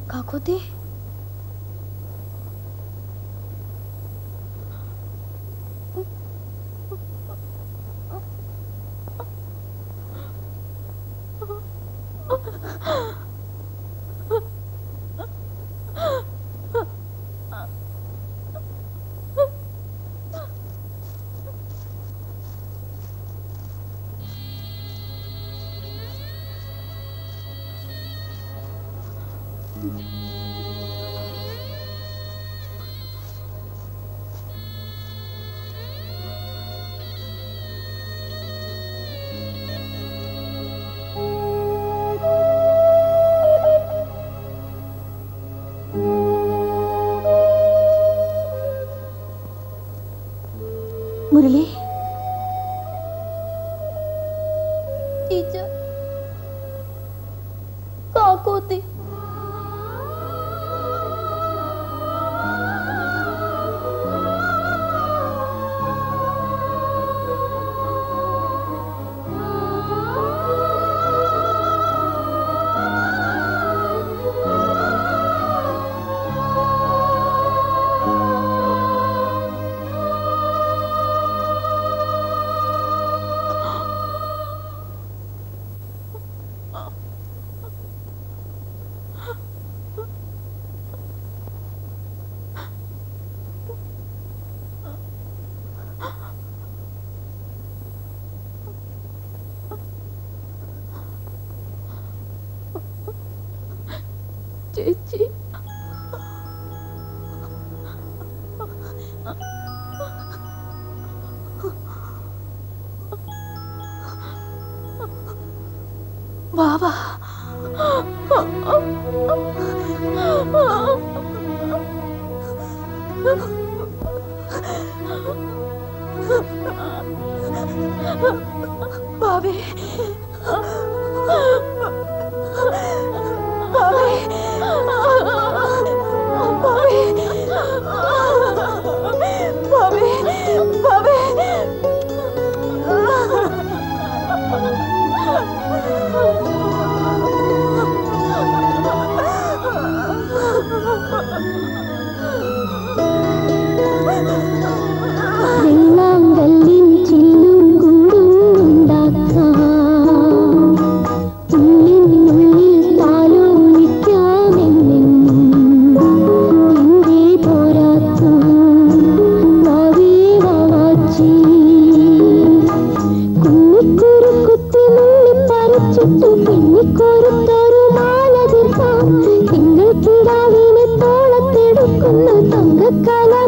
കാക്കോത്തി മുരളി ടീച്ചർ കാക്കോത്തി ചേച്ചി വാവാ ബാബേ ബാബേ ബാബേ ബാബേ വെള്ളാങ്കല്ലിൻ ചില്ലും കൂടും ഉണ്ടാക്കാം ഉള്ളിനുള്ളിൽ താലോലിക്കാമെന്നെന്നും എന്തേ പോരാത്തു വാവേ വാവാച്ചി കുന്നിക്കുരു കുത്തി നുള്ളി പറിച്ചിട്ടു പിന്നിക്കൊരുത്തൊരു മാല തീർക്കാം തിങ്കൾ കിടാവിനെ തോളത്തെടുക്കുന്നു തങ്കക്കല